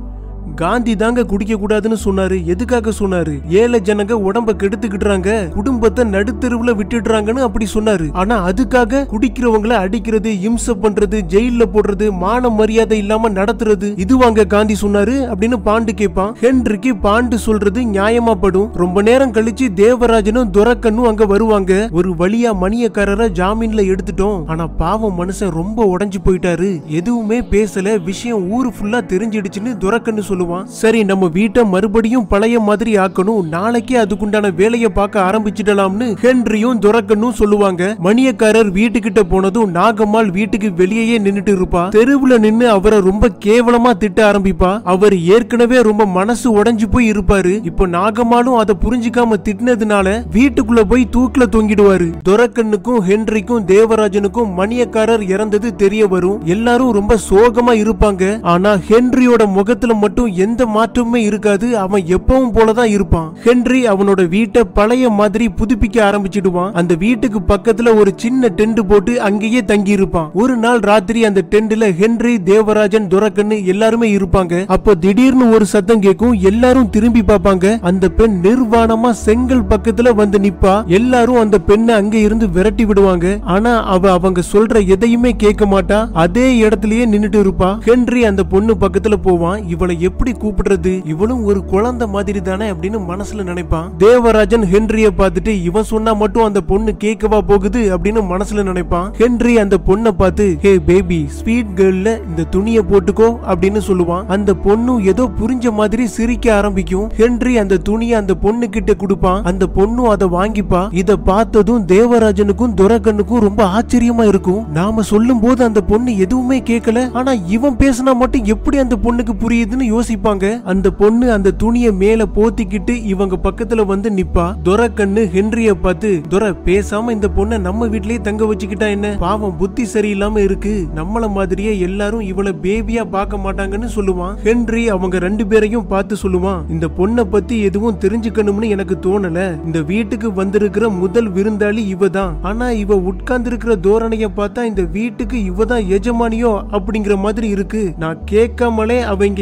காந்தி தாங்க குடிக்க கூடாதுன்னு சொன்னாரு எதுக்காக சொன்னாரு ஏழை ஜனங்க உடம்ப கெடுத்துக்கிட்டுறாங்க குடும்பத்தை நடுத்தெருவுல விட்டுடுறாங்கன்னு அப்படி சொன்னாரு ஆனா அதுக்காக குடிக்கிறவங்கள அடிக்கிறது இம்சை பண்றது ஜெயில்ல போடுறது மான மரியாதை இல்லாம நடத்துறது இதுவாங்க காந்தி சொன்னாரு அப்படின்னு பாண்டு கேட்பான் ஹென்ரிக்கு பாண்டு சொல்றது நியாயமா படும் ரொம்ப நேரம் கழிச்சு தேவராஜனும் துரக்கனும் அங்க வருவாங்க ஒரு வழியா மணியக்காரரை ஜாமீன்ல எடுத்துட்டோம் ஆனா பாவம் மனுஷன் ரொம்ப உடைஞ்சு போயிட்டாரு எதுவுமே பேசல விஷயம் ஊரு ஃபுல்லா தெரிஞ்சிடுச்சுன்னு துரக்கன்னு சொல்லுவான் சரி நம்ம வீட்டை மறுபடியும் பழைய மாதிரி ஆக்கணும் நாளைக்கே அதுக்குண்டான வேலையை பார்க்க ஆரம்பிச்சிடலாம்னு ஹென்ரியும் துரக்கனும் சொல்லுவாங்க மணியக்காரர் வீட்டுக்கிட்ட போனதும் நாகம்மாள் வீட்டுக்கு வெளியே நின்னுட்டு இருப்பா தெருவுல நின்னு அவரை ரொம்ப கேவலமா திட்ட ஆரம்பிப்பா அவர் ஏற்கனவே ரொம்ப மனசு உடைஞ்சு போய் இருப்பாரு இப்போ நாகம்மாளும் அதை புரிஞ்சுக்காம திட்டினதுனால வீட்டுக்குள்ள போய் தூக்கில தொங்கிடுவாரு துரக்கண்ணுக்கும் ஹென்ரிக்கும் தேவராஜனுக்கும் மணியக்காரர் இறந்தது தெரிய வரும் எல்லாரும் ரொம்ப சோகமா இருப்பாங்க ஆனா ஹென்ரியோட முகத்துல மட்டும் எந்த மாற்றமுமே இருக்காது அவன் எப்பவும் போலதான் இருப்பான் ஹென்றி அவனோட வீட்டை பழைய மாதிரி புதுப்பிக்க ஆரம்பிச்சிடுவான் அந்த வீட்டுக்கு பக்கத்துல ஒரு சின்ன டென்ட் போட்டு அங்கேயே தங்கி இருப்பான் ஒரு நாள் ராத்திரி அந்த டென்ட்ல ஹென்றி தேவராஜன் துரக்கன்னு எல்லாருமே இருப்பாங்க அப்போ திடீர்னு ஒரு சத்தம் கேட்கும் எல்லாரும் திரும்பி பார்ப்பாங்க அந்த பெண் நிர்வாணமா செங்கல் பக்கத்துல வந்து நிப்பா எல்லாரும் அந்த பெண்ணை அங்க இருந்து விரட்டி விடுவாங்க ஆனா அவ அவங்க சொல்ற எதையுமே கேட்க மாட்டா அதே இடத்துலயே நின்னுட்டு இருப்பா ஹென்றி அந்த பொண்ணு பக்கத்துல போவான் இவளை எப்படி கூப்பிடுறது இவளும் ஒரு குழந்தை மாதிரி தானே அப்படின்னு மனசுல நினைப்பான் தேவராஜன் ஹென்ரிய பார்த்துட்டு இவன் சொன்னா மட்டும் அந்த பொண்ணு கேட்கவா போகுது அப்படின்னு மனசுல நினைப்பான் ஹென்றி அந்த பொண்ணை பார்த்து ஹே பேபி ஸ்வீட் கேர்ள்ல இந்த துணியை போட்டுக்கோ அப்படின்னு சொல்லுவான் அந்த பொண்ணு ஏதோ புரிஞ்ச மாதிரி சிரிக்க ஆரம்பிக்கும் ஹென்றி அந்த துணியை அந்த பொண்ணு கிட்ட கொடுப்பான் அந்த பொண்ணும் அதை வாங்கிப்பா இத பார்த்ததும் தேவராஜனுக்கும் துரக்கண்ணுக்கும் ரொம்ப ஆச்சரியமா இருக்கும் நாம சொல்லும் போது அந்த பொண்ணு எதுவுமே கேட்கல ஆனா இவன் பேசினா மட்டும் எப்படி அந்த பொண்ணுக்கு புரியுதுன்னு யோசிப்பாங்க அந்த பொண்ணு அந்த துணியை மேல போத்திக்கிட்டு இவங்க பக்கத்துல வந்து நிப்பா துரக்கண்ணு ஹென்ரிய பார்த்து துரை பேசாம இந்த பொண்ணை நம்ம வீட்லயே தங்க வச்சுக்கிட்டா என்ன பாவம் புத்தி சரியில்லாம இருக்கு நம்மள மாதிரியே எல்லாரும் இவள பேபியா பார்க்க மாட்டாங்கன்னு சொல்லுவான் ஹென்றி அவங்க ரெண்டு பேரையும் பார்த்து சொல்லுவான் இந்த பொண்ணை பத்தி எதுவும் தெரிஞ்சுக்கணும்னு எனக்கு தோணல இந்த வீட்டுக்கு வந்திருக்கிற முதல் விருந்தாளி இவ தான் ஆனா இவ உட்கார்ந்து இருக்கிற தோரணைய பார்த்தா இந்த வீட்டுக்கு இவ தான் எஜமானியோ அப்படிங்கிற மாதிரி இருக்கு நான் கேட்காமலே அவ இங்க இருப்பான்னு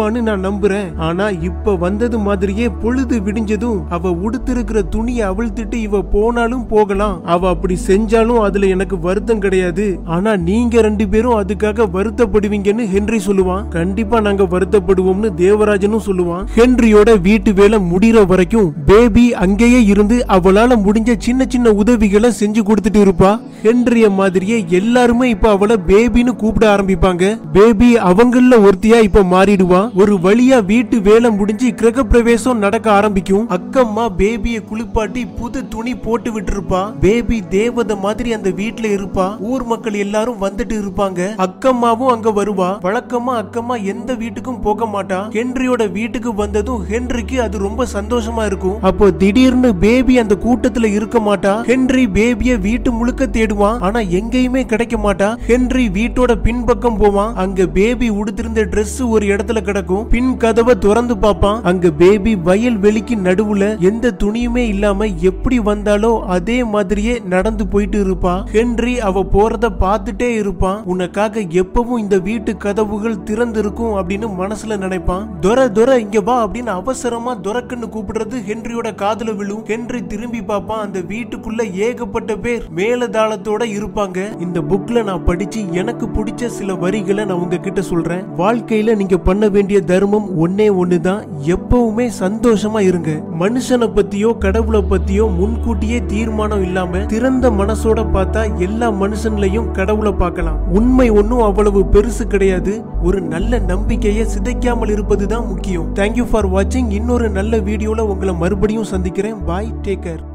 வருவான்னு நான் நம்புறேன் ஆனா இப்ப வந்தது மாதிரியே பொழுது விடிஞ்சதும் அவ உடுத்திருக்கிற துணியை அவிழ்த்துட்டு இவ போனாலும் போகலாம் அவ அப்படி செஞ்சாலும் அதுல எனக்கு வருத்தம் கிடையாது ஆனா நீங்க ரெண்டு பேரும் அதுக்காக வருத்தப்படுவீங்கன்னு ஹென்றி சொல்லுவான் கண்டிப்பா நாங்க வருத்தப்படுவோம்னு தேவராஜனும் சொல்லுவான் ஹென்ரியோட வீட்டு வேலை முடிகிற வரைக்கும் பேபி அங்கேயே இருந்து அவளால முடிஞ்ச சின்ன சின்ன உதவிகளை செஞ்சு கொடுத்துட்டு இருப்பா ஹென்ரிய மாதிரியே எல்லாருமே இப்ப அவளை பேபின்னு கூப்பிட ஆரம்பிப்பாங்க பேபி அவங்கள ஒருத்தியா இப்ப மாறிடுவா ஒரு வழியா வீட்டு வேலை முடிஞ்சு கிரக பிரவேசம் நடக்க ஆரம்பிக்கும் அக்கம்மா பேபியை குளிப்பாட்டி புது துணி போட்டு விட்டுருப்பா பேபி தேவதை மாதிரி அந்த வீட்டுல இருப்பா ஊர் மக்கள் எல்லாரும் வந்துட்டு இருப்பாங்க அக்கம்மாவும் அங்க வருவா வழக்கமா அக்கம்மா எந்த வீட்டுக்கும் போக மாட்டா ஹென்ரியோட வீட்டுக்கு வந்ததும் ஹென்ரிக்கு அது ரொம்ப சந்தோஷமா இருக்கும் அப்போ திடீர்னு பேபி அந்த கூட்டத்துல இருக்க மாட்டா ஹென்றி பேபிய வீட்டு முழுக்க தேடுவான் ஆனா எங்கேயுமே கிடைக்க மாட்டா ஹென்றி வீட்டோட பின்பக்கம் போவான் அங்க பேபி உடுத்திருந்த Dress ஒரு இடத்துல கிடக்கும் பின் கதவை திறந்து பார்ப்பான் அங்க பேபி வயல் வெளிக்கு நடுவுல எந்த துணியுமே இல்லாம எப்படி வந்தாலோ அதே மாதிரியே நடந்து போயிட்டு இருப்பா ஹென்றி அவ போறத பார்த்துட்டே இருப்பான் உனக்காக எப்பவும் இந்த வீட்டு கதவுகள் திறந்து இருக்கும் அப்படின்னு மனசுல நினைப்பான் துர துர இங்க வா அப்படின்னு அவசரமா துரக்குன்னு கூப்பிடுறது ஹென்ரியோட காதுல விழும் ஹென்றி திரும்பி பார்ப்பான் அந்த வீட்டுக்குள்ள ஏகப்பட்ட பேர் மேலதாளத்தோட இருப்பாங்க இந்த புக்ல நான் படிச்சு எனக்கு பிடிச்ச சில வரிகளை நான் உங்ககிட்ட சொல்றேன் வாழ்க்கையில நீங்க பண்ண வேண்டிய தர்மம் ஒன்னே ஒண்ணுதான் எப்பவுமே சந்தோஷமா இருங்க மனுஷனை பத்தியோ கடவுளை பத்தியோ முன்கூட்டியே தீர்மானம் இல்லாம திறந்த மனசோட பார்த்தா எல்லா மனுஷன்லயும் கடவுளை பார்க்கலாம் உண்மை ஒன்றும் அவ்வளவு பெருசு கிடையாது ஒரு நல்ல நம்பிக்கையை சிதைக்காமல் இருப்பதுதான் முக்கியம் தேங்க்யூ ஃபார் வாட்சிங் இன்னொரு நல்ல வீடியோல உங்களை மறுபடியும் சந்திக்கிறேன் பாய் டேக் கேர்